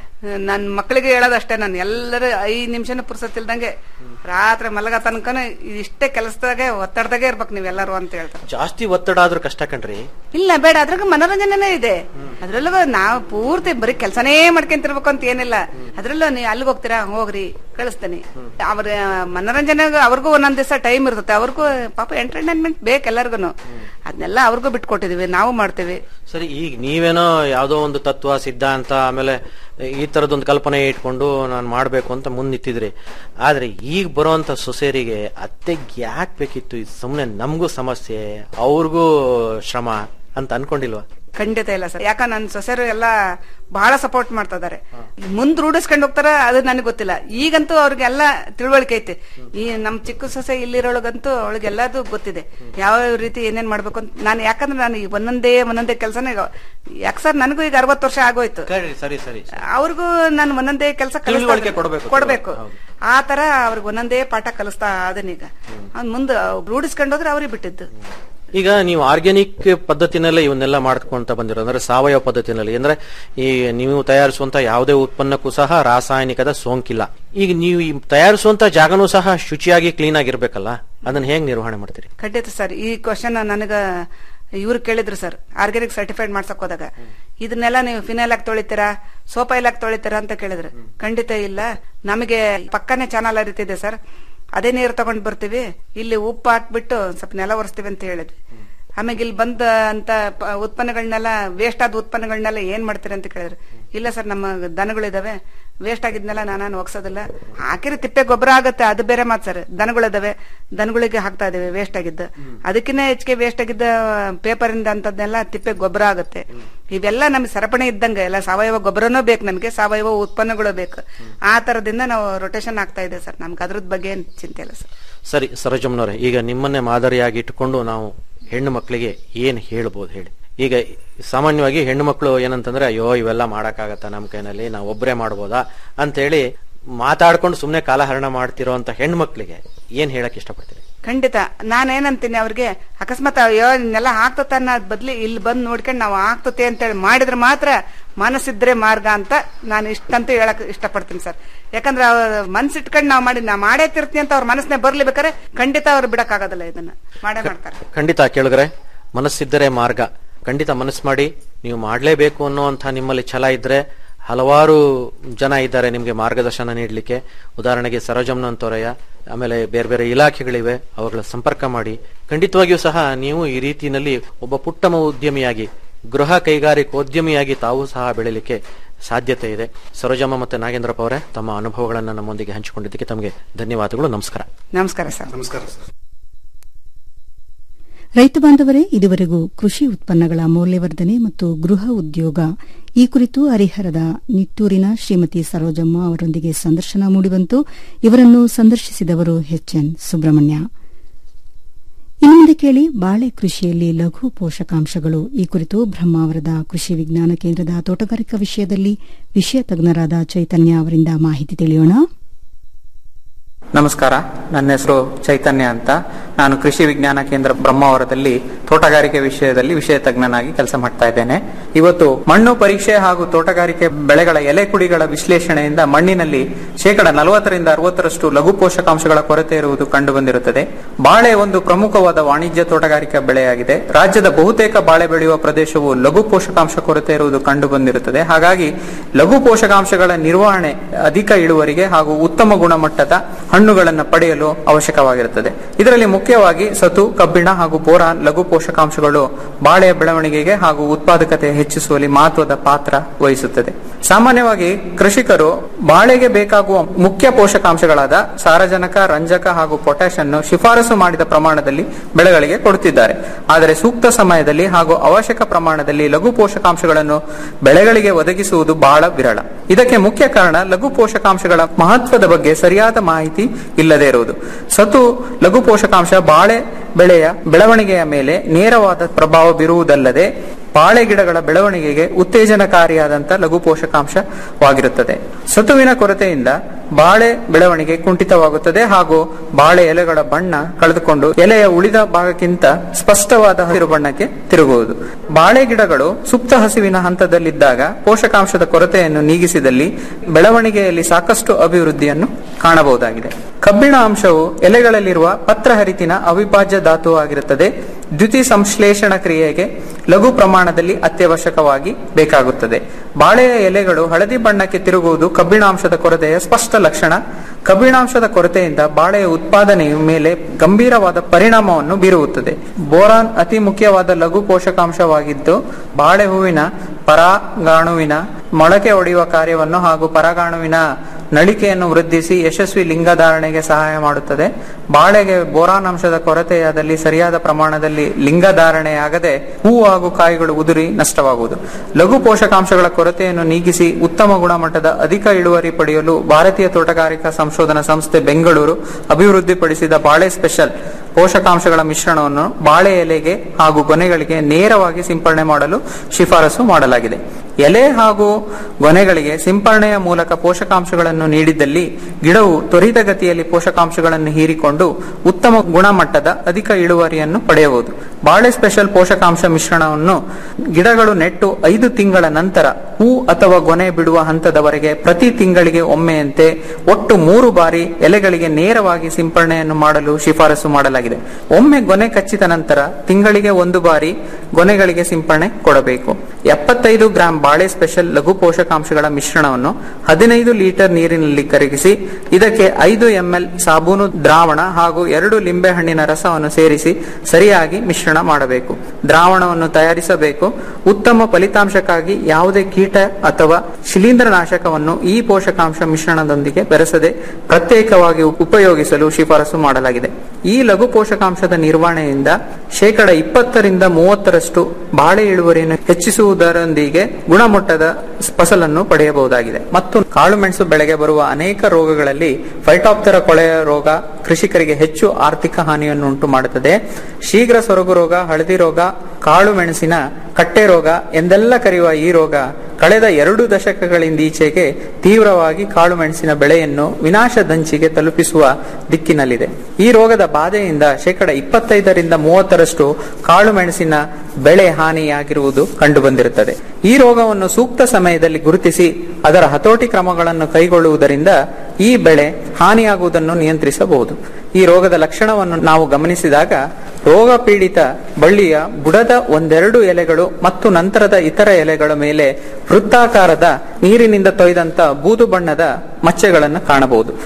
ನನ್ ಮಕ್ಕಳಿಗೆ ಹೇಳೋದಷ್ಟೇ ನಾನು ಎಲ್ಲರೂ ಐದ್ ನಿಮಿಷನೂ ಪುರ್ಸತ್ತಿಲ್ದಂಗೆ ರಾತ್ರಿ ಮಲಗ ತನಕನ ಇಷ್ಟೇ ಕೆಲಸದಾಗೆ ಒತ್ತಡದಾಗೆ ಇರ್ಬೇಕು ನೀವೆಲ್ಲರೂ ಅಂತ ಹೇಳ್ತಾರೆ ಜಾಸ್ತಿ ಒತ್ತಡ ಆದ್ರೂ ಕಷ್ಟ ಕಣ್ರಿ ಇಲ್ಲ ಬೇಡ ಅದ್ರಾಗ ಮನೋರಂಜನೆನೇ ಇದೆ ಅದ್ರಲ್ಲೂ ನಾವು ಪೂರ್ತಿ ಬರೀ ಕೆಲಸನೇ ಮಾಡ್ಕೊಂತಿರ್ಬೇಕು ಅಂತ ಏನಿಲ್ಲ ಅದ್ರಲ್ಲೂ ನೀವು ಅಲ್ಲಿಗೆ ಹೋಗ್ತೀರಾ ಹೋಗ್ರಿ ಕಳಿಸ್ತೀನಿ ಅವ್ರ ಮನೋರಂಜನೆಗೆ ಅವ್ರಿಗೂ ಒಂದೊಂದ್ ದಿವಸ ಟೈಮ್ ಇರ್ತದೆ ಅವ್ರಿಗೂ ಪಾಪ ಎಂಟರ್ಟೈನ್ಮೆಂಟ್ ಬೇಕು ಎಲ್ಲರಿಗೂ ಅದನ್ನೆಲ್ಲ ಅವ್ರಿಗೂ ಬಿಟ್ಕೊಟ್ಟಿದೀವಿ ನಾವು ಮಾಡ್ತೇವೆ ಸರಿ ಈಗ ನೀವೇನೋ ಯಾವ್ದೋ ಒಂದು ತತ್ವ ಸಿದ್ಧಾಂತ ಆಮೇಲೆ ಈ ತರದೊಂದು ಕಲ್ಪನೆ ಇಟ್ಕೊಂಡು ನಾನು ಮಾಡ್ಬೇಕು ಅಂತ ಮುಂದ್ ನಿಂತಿದ್ರಿ ಆದ್ರೆ ಈಗ ಬರುವಂತ ಸೊಸೆಯರಿಗೆ ಅತ್ತೆಗ್ ಯಾಕೆ ಬೇಕಿತ್ತು ಇದು ಸುಮ್ನೆ ನಮಗೂ ಸಮಸ್ಯೆ ಅವ್ರಿಗೂ ಶ್ರಮ ಅಂತ ಅನ್ಕೊಂಡಿಲ್ವಾ ಖಂಡಿತ ಇಲ್ಲ ಸರ್ ಯಾಕ ನನ್ನ ಸೊಸೆರು ಎಲ್ಲ ಬಹಳ ಸಪೋರ್ಟ್ ಮಾಡ್ತಾ ಇದಾರೆ ಮುಂದ್ ರೂಢಿಸ್ಕೊಂಡು ಹೋಗ್ತಾರ ಅದು ನನಗೆ ಗೊತ್ತಿಲ್ಲ ಈಗಂತೂ ಅವ್ರಿಗೆಲ್ಲ ತಿಳುವಳಿಕೆ ಐತೆ ಈ ನಮ್ ಚಿಕ್ಕ ಸೊಸೆ ಇಲ್ಲಿರೋಳಗಂತೂ ಅವಳಿಗೆಲ್ಲದು ಗೊತ್ತಿದೆ ಯಾವ ರೀತಿ ಏನೇನ್ ಮಾಡ್ಬೇಕು ಅಂತ ನಾನು ಯಾಕಂದ್ರೆ ನಾನು ಈ ಒಂದೊಂದೇ ಒಂದೊಂದೇ ಕೆಲಸನೇ ಯಾಕೆ ಸರ್ ನನಗೂ ಈಗ ಅರವತ್ತು ವರ್ಷ ಆಗೋಯ್ತು ಸರಿ ಸರಿ ಅವ್ರಿಗೂ ನಾನು ಒಂದೊಂದೇ ಕೆಲಸ ತಿಳುವಳಿಕೆ ಕೊಡ್ಬೇಕು. ಕೊಡ್ಬೇಕು ಹೌದು. ಆ ತರ ಅವ್ರಿಗೆ ಒಂದೊಂದೇ ಪಾಠ ಕಲಿಸ್ತಾ ಅದನ್ನೀಗ ಅವ್ನ್ ಮುಂದೆ ರೂಢಿಸ್ಕೊಂಡು ಹೋದ್ರೆ ಅವ್ರಿಗೆ ಬಿಟ್ಟಿದ್ದು ಈಗ ನೀವು ಆರ್ಗ್ಯಾನಿಕ್ ಪದ್ಧತಿನಲ್ಲೇ ಇವನ್ನೆಲ್ಲ ಮಾಡ್ಕೊಂತ ಬಂದಿರೋ ಅಂದ್ರೆ ಸಾವಯವ ಪದ್ಧತಿನಲ್ಲಿ ಅಂದ್ರೆ ಈ ನೀವು ತಯಾರಿಸುವಂತ ಯಾವುದೇ ಉತ್ಪನ್ನಕ್ಕೂ ಸಹ ರಾಸಾಯನಿಕದ ಸೋಂಕಿಲ್ಲ ಈಗ ನೀವು ಈ ತಯಾರಿಸುವಂತ ಜಾಗನೂ ಸಹ ಶುಚಿಯಾಗಿ ಕ್ಲೀನ್ ಆಗಿರ್ಬೇಕಲ್ಲ ಅದನ್ನ ಹೇಗ್ ನಿರ್ವಹಣೆ ಮಾಡ್ತೀರಿ ಖಂಡಿತ ಸರ್ ಈ ಕ್ವಶನ್ ನನಗ ಇವ್ರು ಕೇಳಿದ್ರು ಸರ್ ಆರ್ಗ್ಯಾನಿಕ್ ಸರ್ಟಿಫೈಡ್ ಮಾಡ್ಸಕ್ ಹೋದಾಗ ಇದನ್ನೆಲ್ಲ ನೀವು ಫಿನೈಲ್ ಹಾಕಿ ತೊಳಿತೀರಾ ಸೋಪೈಲ್ ಹಾಕಿ ತೊಳಿತೀರಾ ಅಂತ ಕೇಳಿದ್ರು ಖಂಡಿತ ಇಲ್ಲ ನಮಗೆ ಪಕ್ಕನೆ ಚಾನಲ್ ಅರಿತಿದೆ ಸರ್ ಅದೇ ನೀರು ತಗೊಂಡ್ ಬರ್ತೀವಿ ಇಲ್ಲಿ ಉಪ್ಪು ಹಾಕ್ಬಿಟ್ಟು ಸ್ವಲ್ಪ ನೆಲ ಒರೆಸ್ತೀವಿ ಅಂತ ಹೇಳಿದ್ವಿ ಆಮೇಲೆ ಇಲ್ಲಿ ಬಂದ ಅಂತ ಪ- ಉತ್ಪನ್ನಗಳನ್ನೆಲ್ಲ ವೇಸ್ಟ್ ಆದ ಉತ್ಪನ್ನಗಳನ್ನೆಲ್ಲ ಏನ್ ಮಾಡ್ತೀರಿ ಅಂತ ಕೇಳಿದ್ರು ಇಲ್ಲ ಸರ್ ನಮ್ಮ ದನಗಳಿದಾವೆ ವೇಸ್ಟ್ ಆಗಿದ್ನೆಲ್ಲ ನಾನು ಒಗ್ಸೋದಿಲ್ಲ ಹಾಕಿದ್ರೆ ತಿಪ್ಪೆ ಗೊಬ್ಬರ ಆಗುತ್ತೆ ಅದು ಬೇರೆ ಮಾತು ಸರ್ ದನಗಳಿದಾವೆ ದನಗಳಿಗೆ ಹಾಕ್ತಾ ಇದೇವೆ ವೇಸ್ಟ್ ಆಗಿದ್ದು ಅದಕ್ಕಿಂತ ಹೆಚ್ಚಿಗೆ ವೇಸ್ಟ್ ಆಗಿದ್ದ ಪೇಪರ್ ಇಂದ ಅಂತದ್ನೆಲ್ಲ ತಿಪ್ಪೆ ಗೊಬ್ಬರ ಆಗುತ್ತೆ ಇವೆಲ್ಲ ನಮ್ಗೆ ಸರಪಣಿ ಇದ್ದಂಗೆ ಎಲ್ಲ ಸಾವಯವ ಗೊಬ್ಬರನೂ ಬೇಕು ನಮಗೆ ಸಾವಯವ ಉತ್ಪನ್ನಗಳು ಬೇಕು ಆ ತರದಿಂದ ನಾವು ರೊಟೇಷನ್ ಆಗ್ತಾ ಇದೆ ಸರ್ ನಮ್ಗೆ ಅದ್ರದ್ ಬಗ್ಗೆ ಏನ್ ಚಿಂತೆ ಇಲ್ಲ ಸರ್ ಸರಿ ಸರೋಜಮ್ಮನವ್ರೆ ಈಗ ನಿಮ್ಮನ್ನೇ ಮಾದರಿಯಾಗಿ ಇಟ್ಟುಕೊಂಡು ನಾವು ಹೆಣ್ಣು ಮಕ್ಕಳಿಗೆ ಏನ್ ಹೇಳ್ಬೋದು ಹೇಳಿ ಈಗ ಸಾಮಾನ್ಯವಾಗಿ ಹೆಣ್ಣು ಮಕ್ಕಳು ಏನಂತಂದ್ರೆ ಅಯ್ಯೋ ಇವೆಲ್ಲ ಮಾಡಕ್ಕಾಗತ್ತ ನಮ್ಮ ಕೈನಲ್ಲಿ ನಾವು ಒಬ್ಬರೇ ಮಾಡ್ಬೋದಾ ಅಂತೇಳಿ ಮಾತಾಡ್ಕೊಂಡು ಸುಮ್ನೆ ಕಾಲಹರಣ ಮಾಡ್ತಿರೋ ಅಂತ ಹೆಣ್ಣು ಮಕ್ಕಳಿಗೆ ಏನ್ ಹೇಳಕ್ ಇಷ್ಟಪಡ್ತೀರಿ ಖಂಡಿತ ನಾನೇನಂತೀನಿ ಅವ್ರಿಗೆ ಅಕಸ್ಮಾತ್ ಅಯ್ಯೋ ಇನ್ನೆಲ್ಲ ಆಗ್ತತ ಅನ್ನೋದ್ ಬದ್ಲಿ ಇಲ್ಲಿ ಬಂದ್ ನೋಡ್ಕೊಂಡು ನಾವು ಆಗ್ತತೆ ಅಂತೇಳಿ ಮಾಡಿದ್ರೆ ಮಾತ್ರ ಮನಸ್ಸಿದ್ರೆ ಮಾರ್ಗ ಅಂತ ನಾನು ಇಷ್ಟಂತೂ ಹೇಳಕ್ ಇಷ್ಟಪಡ್ತೀನಿ ಸರ್ ಯಾಕಂದ್ರೆ ಅವ್ರ ಮನ್ಸಿಟ್ಕೊಂಡು ನಾವು ಮಾಡಿ ನಾ ಮಾಡೇ ತಿರ್ತೀನಿ ಅಂತ ಅವ್ರ ಮನಸ್ಸನ್ನೇ ಬರ್ಲಿ ಬೇಕಾರೆ ಖಂಡಿತ ಅವ್ರು ಬಿಡಕ್ಕಾಗೋದಿಲ್ಲ ಇದನ್ನ ಮಾಡೇ ಮಾಡ್ತಾರೆ ಖಂಡಿತ ಕೇಳಿದ್ರೆ ಮನಸ್ಸಿದ್ದರೆ ಮಾರ್ಗ ಖಂಡಿತ ಮನಸ್ಸು ಮಾಡಿ ನೀವು ಮಾಡಲೇಬೇಕು ಅನ್ನುವಂಥ ನಿಮ್ಮಲ್ಲಿ ಛಲ ಇದ್ರೆ ಹಲವಾರು ಜನ ಇದ್ದಾರೆ ನಿಮಗೆ ಮಾರ್ಗದರ್ಶನ ನೀಡಲಿಕ್ಕೆ ಉದಾಹರಣೆಗೆ ಸರೋಜಮ್ನಂತವರಯ್ಯ ಆಮೇಲೆ ಬೇರೆ ಬೇರೆ ಇಲಾಖೆಗಳಿವೆ ಅವುಗಳ ಸಂಪರ್ಕ ಮಾಡಿ ಖಂಡಿತವಾಗಿಯೂ ಸಹ ನೀವು ಈ ರೀತಿಯಲ್ಲಿ ಒಬ್ಬ ಪುಟ್ಟಮ ಉದ್ಯಮಿಯಾಗಿ ಗೃಹ ಕೈಗಾರಿಕೋದ್ಯಮಿಯಾಗಿ ತಾವು ಸಹ ಬೆಳಿಲಿಕ್ಕೆ ಸಾಧ್ಯತೆ ಇದೆ ಸರೋಜಮ್ಮ ಮತ್ತೆ ನಾಗೇಂದ್ರಪ್ಪ ಅವರೇ ತಮ್ಮ ಅನುಭವಗಳನ್ನು ನಮ್ಮೊಂದಿಗೆ ಹಂಚಿಕೊಂಡಿದ್ದಕ್ಕೆ ತಮಗೆ ಧನ್ಯವಾದಗಳು ನಮಸ್ಕಾರ ನಮಸ್ಕಾರ ಸರ್ ನಮಸ್ಕಾರ ಸರ್ ರೈತ ಬಾಂಧವರೇ ಇದುವರೆಗೂ ಕೃಷಿ ಉತ್ಪನ್ನಗಳ ಮೌಲ್ಯವರ್ಧನೆ ಮತ್ತು ಗೃಹ ಉದ್ಯೋಗ ಈ ಕುರಿತು ಹರಿಹರದ ನಿಟ್ಟೂರಿನ ಶ್ರೀಮತಿ ಸರೋಜಮ್ಮ ಅವರೊಂದಿಗೆ ಸಂದರ್ಶನ ಮೂಡಿಬಂತು ಇವರನ್ನು ಸಂದರ್ಶಿಸಿದವರು ಎಚ್ಎನ್ ಸುಬ್ರಹ್ಮಣ್ಯ ಇನ್ನು ಮುಂದೆ ಕೇಳಿ ಬಾಳೆ ಕೃಷಿಯಲ್ಲಿ ಲಘು ಪೋಷಕಾಂಶಗಳು ಈ ಕುರಿತು ಬ್ರಹ್ಮಾವರದ ಕೃಷಿ ವಿಜ್ಞಾನ ಕೇಂದ್ರದ ತೋಟಗಾರಿಕಾ ವಿಷಯದಲ್ಲಿ ವಿಷಯ ತಜ್ಞರಾದ ಚೈತನ್ಯ ಅವರಿಂದ ಮಾಹಿತಿ ತಿಳಿಯೋಣ ನಮಸ್ಕಾರ ನನ್ನ ಹೆಸರು ಚೈತನ್ಯ ಅಂತ ನಾನು ಕೃಷಿ ವಿಜ್ಞಾನ ಕೇಂದ್ರ ಬ್ರಹ್ಮಾವರದಲ್ಲಿ ತೋಟಗಾರಿಕೆ ವಿಷಯದಲ್ಲಿ ವಿಷಯ ತಜ್ಞನಾಗಿ ಕೆಲಸ ಮಾಡ್ತಾ ಇದ್ದೇನೆ ಇವತ್ತು ಮಣ್ಣು ಪರೀಕ್ಷೆ ಹಾಗೂ ತೋಟಗಾರಿಕೆ ಬೆಳೆಗಳ ಎಲೆ ಕುಡಿಗಳ ವಿಶ್ಲೇಷಣೆಯಿಂದ ಮಣ್ಣಿನಲ್ಲಿ ಶೇಕಡ ನಲವತ್ತರಿಂದ ಅರವತ್ತರಷ್ಟು ಲಘು ಪೋಷಕಾಂಶಗಳ ಕೊರತೆ ಇರುವುದು ಕಂಡು ಬಂದಿರುತ್ತದೆ ಬಾಳೆ ಒಂದು ಪ್ರಮುಖವಾದ ವಾಣಿಜ್ಯ ತೋಟಗಾರಿಕಾ ಬೆಳೆಯಾಗಿದೆ ರಾಜ್ಯದ ಬಹುತೇಕ ಬಾಳೆ ಬೆಳೆಯುವ ಪ್ರದೇಶವು ಲಘು ಪೋಷಕಾಂಶ ಕೊರತೆ ಇರುವುದು ಕಂಡು ಬಂದಿರುತ್ತದೆ ಹಾಗಾಗಿ ಲಘು ಪೋಷಕಾಂಶಗಳ ನಿರ್ವಹಣೆ ಅಧಿಕ ಇಳುವರಿಗೆ ಹಾಗೂ ಉತ್ತಮ ಗುಣಮಟ್ಟದ ಹಣ್ಣುಗಳನ್ನು ಪಡೆಯಲು ಅವಶ್ಯಕವಾಗಿರುತ್ತದೆ ಇದರಲ್ಲಿ ಮುಖ್ಯವಾಗಿ ಸತು ಕಬ್ಬಿಣ ಹಾಗೂ ಬೋರಾನ್ ಲಘು ಪೋಷಕಾಂಶಗಳು ಬಾಳೆಯ ಬೆಳವಣಿಗೆಗೆ ಹಾಗೂ ಉತ್ಪಾದಕತೆ ಹೆಚ್ಚಿಸುವಲ್ಲಿ ಮಹತ್ವದ ಪಾತ್ರ ವಹಿಸುತ್ತದೆ ಸಾಮಾನ್ಯವಾಗಿ ಕೃಷಿಕರು ಬಾಳೆಗೆ ಬೇಕಾಗುವ ಮುಖ್ಯ ಪೋಷಕಾಂಶಗಳಾದ ಸಾರಜನಕ ರಂಜಕ ಹಾಗೂ ಪೊಟ್ಯಾಶ್ ಅನ್ನು ಶಿಫಾರಸು ಮಾಡಿದ ಪ್ರಮಾಣದಲ್ಲಿ ಬೆಳೆಗಳಿಗೆ ಕೊಡುತ್ತಿದ್ದಾರೆ ಆದರೆ ಸೂಕ್ತ ಸಮಯದಲ್ಲಿ ಹಾಗೂ ಅವಶ್ಯಕ ಪ್ರಮಾಣದಲ್ಲಿ ಲಘು ಪೋಷಕಾಂಶಗಳನ್ನು ಬೆಳೆಗಳಿಗೆ ಒದಗಿಸುವುದು ಬಹಳ ವಿರಳ ಇದಕ್ಕೆ ಮುಖ್ಯ ಕಾರಣ ಲಘು ಪೋಷಕಾಂಶಗಳ ಮಹತ್ವದ ಬಗ್ಗೆ ಸರಿಯಾದ ಮಾಹಿತಿ ಇಲ್ಲದೆ ಇರುವುದು ಸತು ಲಘು ಪೋಷಕಾಂಶ ಬಾಳೆ ಬೆಳೆಯ ಬೆಳವಣಿಗೆಯ ಮೇಲೆ ನೇರವಾದ ಪ್ರಭಾವ ಬೀರುವುದಲ್ಲದೆ ಬಾಳೆ ಗಿಡಗಳ ಬೆಳವಣಿಗೆಗೆ ಉತ್ತೇಜನಕಾರಿಯಾದಂಥ ಲಘು ಪೋಷಕಾಂಶವಾಗಿರುತ್ತದೆ ಸತುವಿನ ಕೊರತೆಯಿಂದ ಬಾಳೆ ಬೆಳವಣಿಗೆ ಕುಂಠಿತವಾಗುತ್ತದೆ ಹಾಗೂ ಬಾಳೆ ಎಲೆಗಳ ಬಣ್ಣ ಕಳೆದುಕೊಂಡು ಎಲೆಯ ಉಳಿದ ಭಾಗಕ್ಕಿಂತ ಸ್ಪಷ್ಟವಾದ ಹಸಿರು ಬಣ್ಣಕ್ಕೆ ತಿರುಗುವುದು ಬಾಳೆ ಗಿಡಗಳು ಸುಪ್ತ ಹಸಿವಿನ ಹಂತದಲ್ಲಿದ್ದಾಗ ಪೋಷಕಾಂಶದ ಕೊರತೆಯನ್ನು ನೀಗಿಸಿದಲ್ಲಿ ಬೆಳವಣಿಗೆಯಲ್ಲಿ ಸಾಕಷ್ಟು ಅಭಿವೃದ್ಧಿಯನ್ನು ಕಾಣಬಹುದಾಗಿದೆ ಕಬ್ಬಿಣ ಅಂಶವು ಎಲೆಗಳಲ್ಲಿರುವ ಪತ್ರಹರಿತಿನ ಅವಿಭಾಜ್ಯ ಧಾತು ಆಗಿರುತ್ತದೆ ದ್ಯುತಿ ಸಂಶ್ಲೇಷಣ ಕ್ರಿಯೆಗೆ ಲಘು ಪ್ರಮಾಣದಲ್ಲಿ ಅತ್ಯವಶ್ಯಕವಾಗಿ ಬೇಕಾಗುತ್ತದೆ ಬಾಳೆಯ ಎಲೆಗಳು ಹಳದಿ ಬಣ್ಣಕ್ಕೆ ತಿರುಗುವುದು ಕಬ್ಬಿಣಾಂಶದ ಕೊರತೆಯ ಸ್ಪಷ್ಟ ಲಕ್ಷಣ ಕಬ್ಬಿಣಾಂಶದ ಕೊರತೆಯಿಂದ ಬಾಳೆಯ ಉತ್ಪಾದನೆಯ ಮೇಲೆ ಗಂಭೀರವಾದ ಪರಿಣಾಮವನ್ನು ಬೀರುತ್ತದೆ ಬೋರಾನ್ ಅತಿ ಮುಖ್ಯವಾದ ಲಘು ಪೋಷಕಾಂಶವಾಗಿದ್ದು ಬಾಳೆ ಹೂವಿನ ಪರಾಗಾಣುವಿನ ಮೊಳಕೆ ಒಡೆಯುವ ಕಾರ್ಯವನ್ನು ಹಾಗೂ ಪರಾಗಾಣುವಿನ ನಳಿಕೆಯನ್ನು ವೃದ್ಧಿಸಿ ಯಶಸ್ವಿ ಲಿಂಗಧಾರಣೆಗೆ ಸಹಾಯ ಮಾಡುತ್ತದೆ ಬಾಳೆಗೆ ಬೋರಾನ್ ಅಂಶದ ಕೊರತೆಯಾದಲ್ಲಿ ಸರಿಯಾದ ಪ್ರಮಾಣದಲ್ಲಿ ಲಿಂಗಧಾರಣೆಯಾಗದೆ ಹೂ ಹಾಗೂ ಕಾಯಿಗಳು ಉದುರಿ ನಷ್ಟವಾಗುವುದು ಲಘು ಪೋಷಕಾಂಶಗಳ ಕೊರತೆಯನ್ನು ನೀಗಿಸಿ ಉತ್ತಮ ಗುಣಮಟ್ಟದ ಅಧಿಕ ಇಳುವರಿ ಪಡೆಯಲು ಭಾರತೀಯ ತೋಟಗಾರಿಕಾ ಸಂಶೋಧನಾ ಸಂಸ್ಥೆ ಬೆಂಗಳೂರು ಅಭಿವೃದ್ಧಿಪಡಿಸಿದ ಬಾಳೆ ಸ್ಪೆಷಲ್ ಪೋಷಕಾಂಶಗಳ ಮಿಶ್ರಣವನ್ನು ಬಾಳೆ ಎಲೆಗೆ ಹಾಗೂ ಗೊನೆಗಳಿಗೆ ನೇರವಾಗಿ ಸಿಂಪರಣೆ ಮಾಡಲು ಶಿಫಾರಸು ಮಾಡಲಾಗಿದೆ ಎಲೆ ಹಾಗೂ ಗೊನೆಗಳಿಗೆ ಸಿಂಪರಣೆಯ ಮೂಲಕ ಪೋಷಕಾಂಶಗಳನ್ನು ನೀಡಿದ್ದಲ್ಲಿ ಗಿಡವು ತ್ವರಿತಗತಿಯಲ್ಲಿ ಪೋಷಕಾಂಶಗಳನ್ನು ಹೀರಿಕೊಂಡು ಉತ್ತಮ ಗುಣಮಟ್ಟದ ಅಧಿಕ ಇಳುವರಿಯನ್ನು ಪಡೆಯಬಹುದು ಬಾಳೆ ಸ್ಪೆಷಲ್ ಪೋಷಕಾಂಶ ಮಿಶ್ರಣವನ್ನು ಗಿಡಗಳು ನೆಟ್ಟು ಐದು ತಿಂಗಳ ನಂತರ ಹೂ ಅಥವಾ ಗೊನೆ ಬಿಡುವ ಹಂತದವರೆಗೆ ಪ್ರತಿ ತಿಂಗಳಿಗೆ ಒಮ್ಮೆಯಂತೆ ಒಟ್ಟು ಮೂರು ಬಾರಿ ಎಲೆಗಳಿಗೆ ನೇರವಾಗಿ ಸಿಂಪರಣೆಯನ್ನು ಮಾಡಲು ಶಿಫಾರಸು ಮಾಡಲಾಗಿದೆ ಒಮ್ಮೆ ಗೊನೆ ಕಚ್ಚಿದ ನಂತರ ತಿಂಗಳಿಗೆ ಒಂದು ಬಾರಿ ಗೊನೆಗಳಿಗೆ ಸಿಂಪರಣೆ ಕೊಡಬೇಕು ಎಪ್ಪತ್ತೈದು ಗ್ರಾಂ ಬಾಳೆ ಸ್ಪೆಷಲ್ ಲಘು ಪೋಷಕಾಂಶಗಳ ಮಿಶ್ರಣವನ್ನು ಹದಿನೈದು ಲೀಟರ್ ನೀರಿನಲ್ಲಿ ಕರಗಿಸಿ ಇದಕ್ಕೆ ಐದು ಎಂಎಲ್ ಸಾಬೂನು ದ್ರಾವಣ ಹಾಗೂ ಎರಡು ಲಿಂಬೆಹಣ್ಣಿನ ರಸವನ್ನು ಸೇರಿಸಿ ಸರಿಯಾಗಿ ಮಿಶ್ರಣ ಮಾಡಬೇಕು ದ್ರಾವಣವನ್ನು ತಯಾರಿಸಬೇಕು ಉತ್ತಮ ಫಲಿತಾಂಶಕ್ಕಾಗಿ ಯಾವುದೇ ಕೀಟ ಅಥವಾ ಶಿಲೀಂಧ್ರನಾಶಕವನ್ನು ಈ ಪೋಷಕಾಂಶ ಮಿಶ್ರಣದೊಂದಿಗೆ ಬೆರೆಸದೆ ಪ್ರತ್ಯೇಕವಾಗಿ ಉಪಯೋಗಿಸಲು ಶಿಫಾರಸು ಮಾಡಲಾಗಿದೆ ಈ ಲಘು ಪೋಷಕಾಂಶದ ನಿರ್ವಹಣೆಯಿಂದ ಶೇಕಡ ಇಪ್ಪತ್ತರಿಂದ ಮೂವತ್ತರಷ್ಟು ಬಾಳೆ ಇಳುವರಿಯನ್ನು ಹೆಚ್ಚಿಸುವುದರೊಂದಿಗೆ ಗುಣಮಟ್ಟದ ಫಸಲನ್ನು ಪಡೆಯಬಹುದಾಗಿದೆ ಮತ್ತು ಕಾಳುಮೆಣಸು ಬೆಳೆಗೆ ಬರುವ ಅನೇಕ ರೋಗಗಳಲ್ಲಿ ಫೈಟಾಪ್ತರ ಕೊಳೆಯ ರೋಗ ಕೃಷಿಕರಿಗೆ ಹೆಚ್ಚು ಆರ್ಥಿಕ ಹಾನಿಯನ್ನು ಉಂಟು ಮಾಡುತ್ತದೆ ಶೀಘ್ರ ಸೊರಗು ರೋಗ ಹಳದಿ ರೋಗ ಕಾಳು ಮೆಣಸಿನ ಕಟ್ಟೆ ರೋಗ ಎಂದೆಲ್ಲ ಕರೆಯುವ ಈ ರೋಗ ಕಳೆದ ಎರಡು ದಶಕಗಳಿಂದೀಚೆಗೆ ತೀವ್ರವಾಗಿ ಕಾಳು ಮೆಣಸಿನ ಬೆಳೆಯನ್ನು ವಿನಾಶದಂಚಿಗೆ ತಲುಪಿಸುವ ದಿಕ್ಕಿನಲ್ಲಿದೆ ಈ ರೋಗದ ಬಾಧೆಯಿಂದ ಶೇಕಡ ಇಪ್ಪತ್ತೈದರಿಂದ ಮೂವತ್ತರಷ್ಟು ಕಾಳು ಮೆಣಸಿನ ಬೆಳೆ ಹಾನಿಯಾಗಿರುವುದು ಕಂಡುಬಂದಿರುತ್ತದೆ ಈ ರೋಗವನ್ನು ಸೂಕ್ತ ಸಮಯದಲ್ಲಿ ಗುರುತಿಸಿ ಅದರ ಹತೋಟಿ ಕ್ರಮಗಳನ್ನು ಕೈಗೊಳ್ಳುವುದರಿಂದ ಈ ಬೆಳೆ ಹಾನಿಯಾಗುವುದನ್ನು ನಿಯಂತ್ರಿಸಬಹುದು ಈ ರೋಗದ ಲಕ್ಷಣವನ್ನು ನಾವು ಗಮನಿಸಿದಾಗ ರೋಗ ಪೀಡಿತ ಬಳ್ಳಿಯ ಬುಡದ ಒಂದೆರಡು ಎಲೆಗಳು ಮತ್ತು ನಂತರದ ಇತರ ಎಲೆಗಳ ಮೇಲೆ ವೃತ್ತಾಕಾರದ ನೀರಿನಿಂದ ತೊಯ್ದಂತ ಬೂದು ಬಣ್ಣದ ಮಚ್ಚೆಗಳನ್ನು ಕಾಣಬಹುದು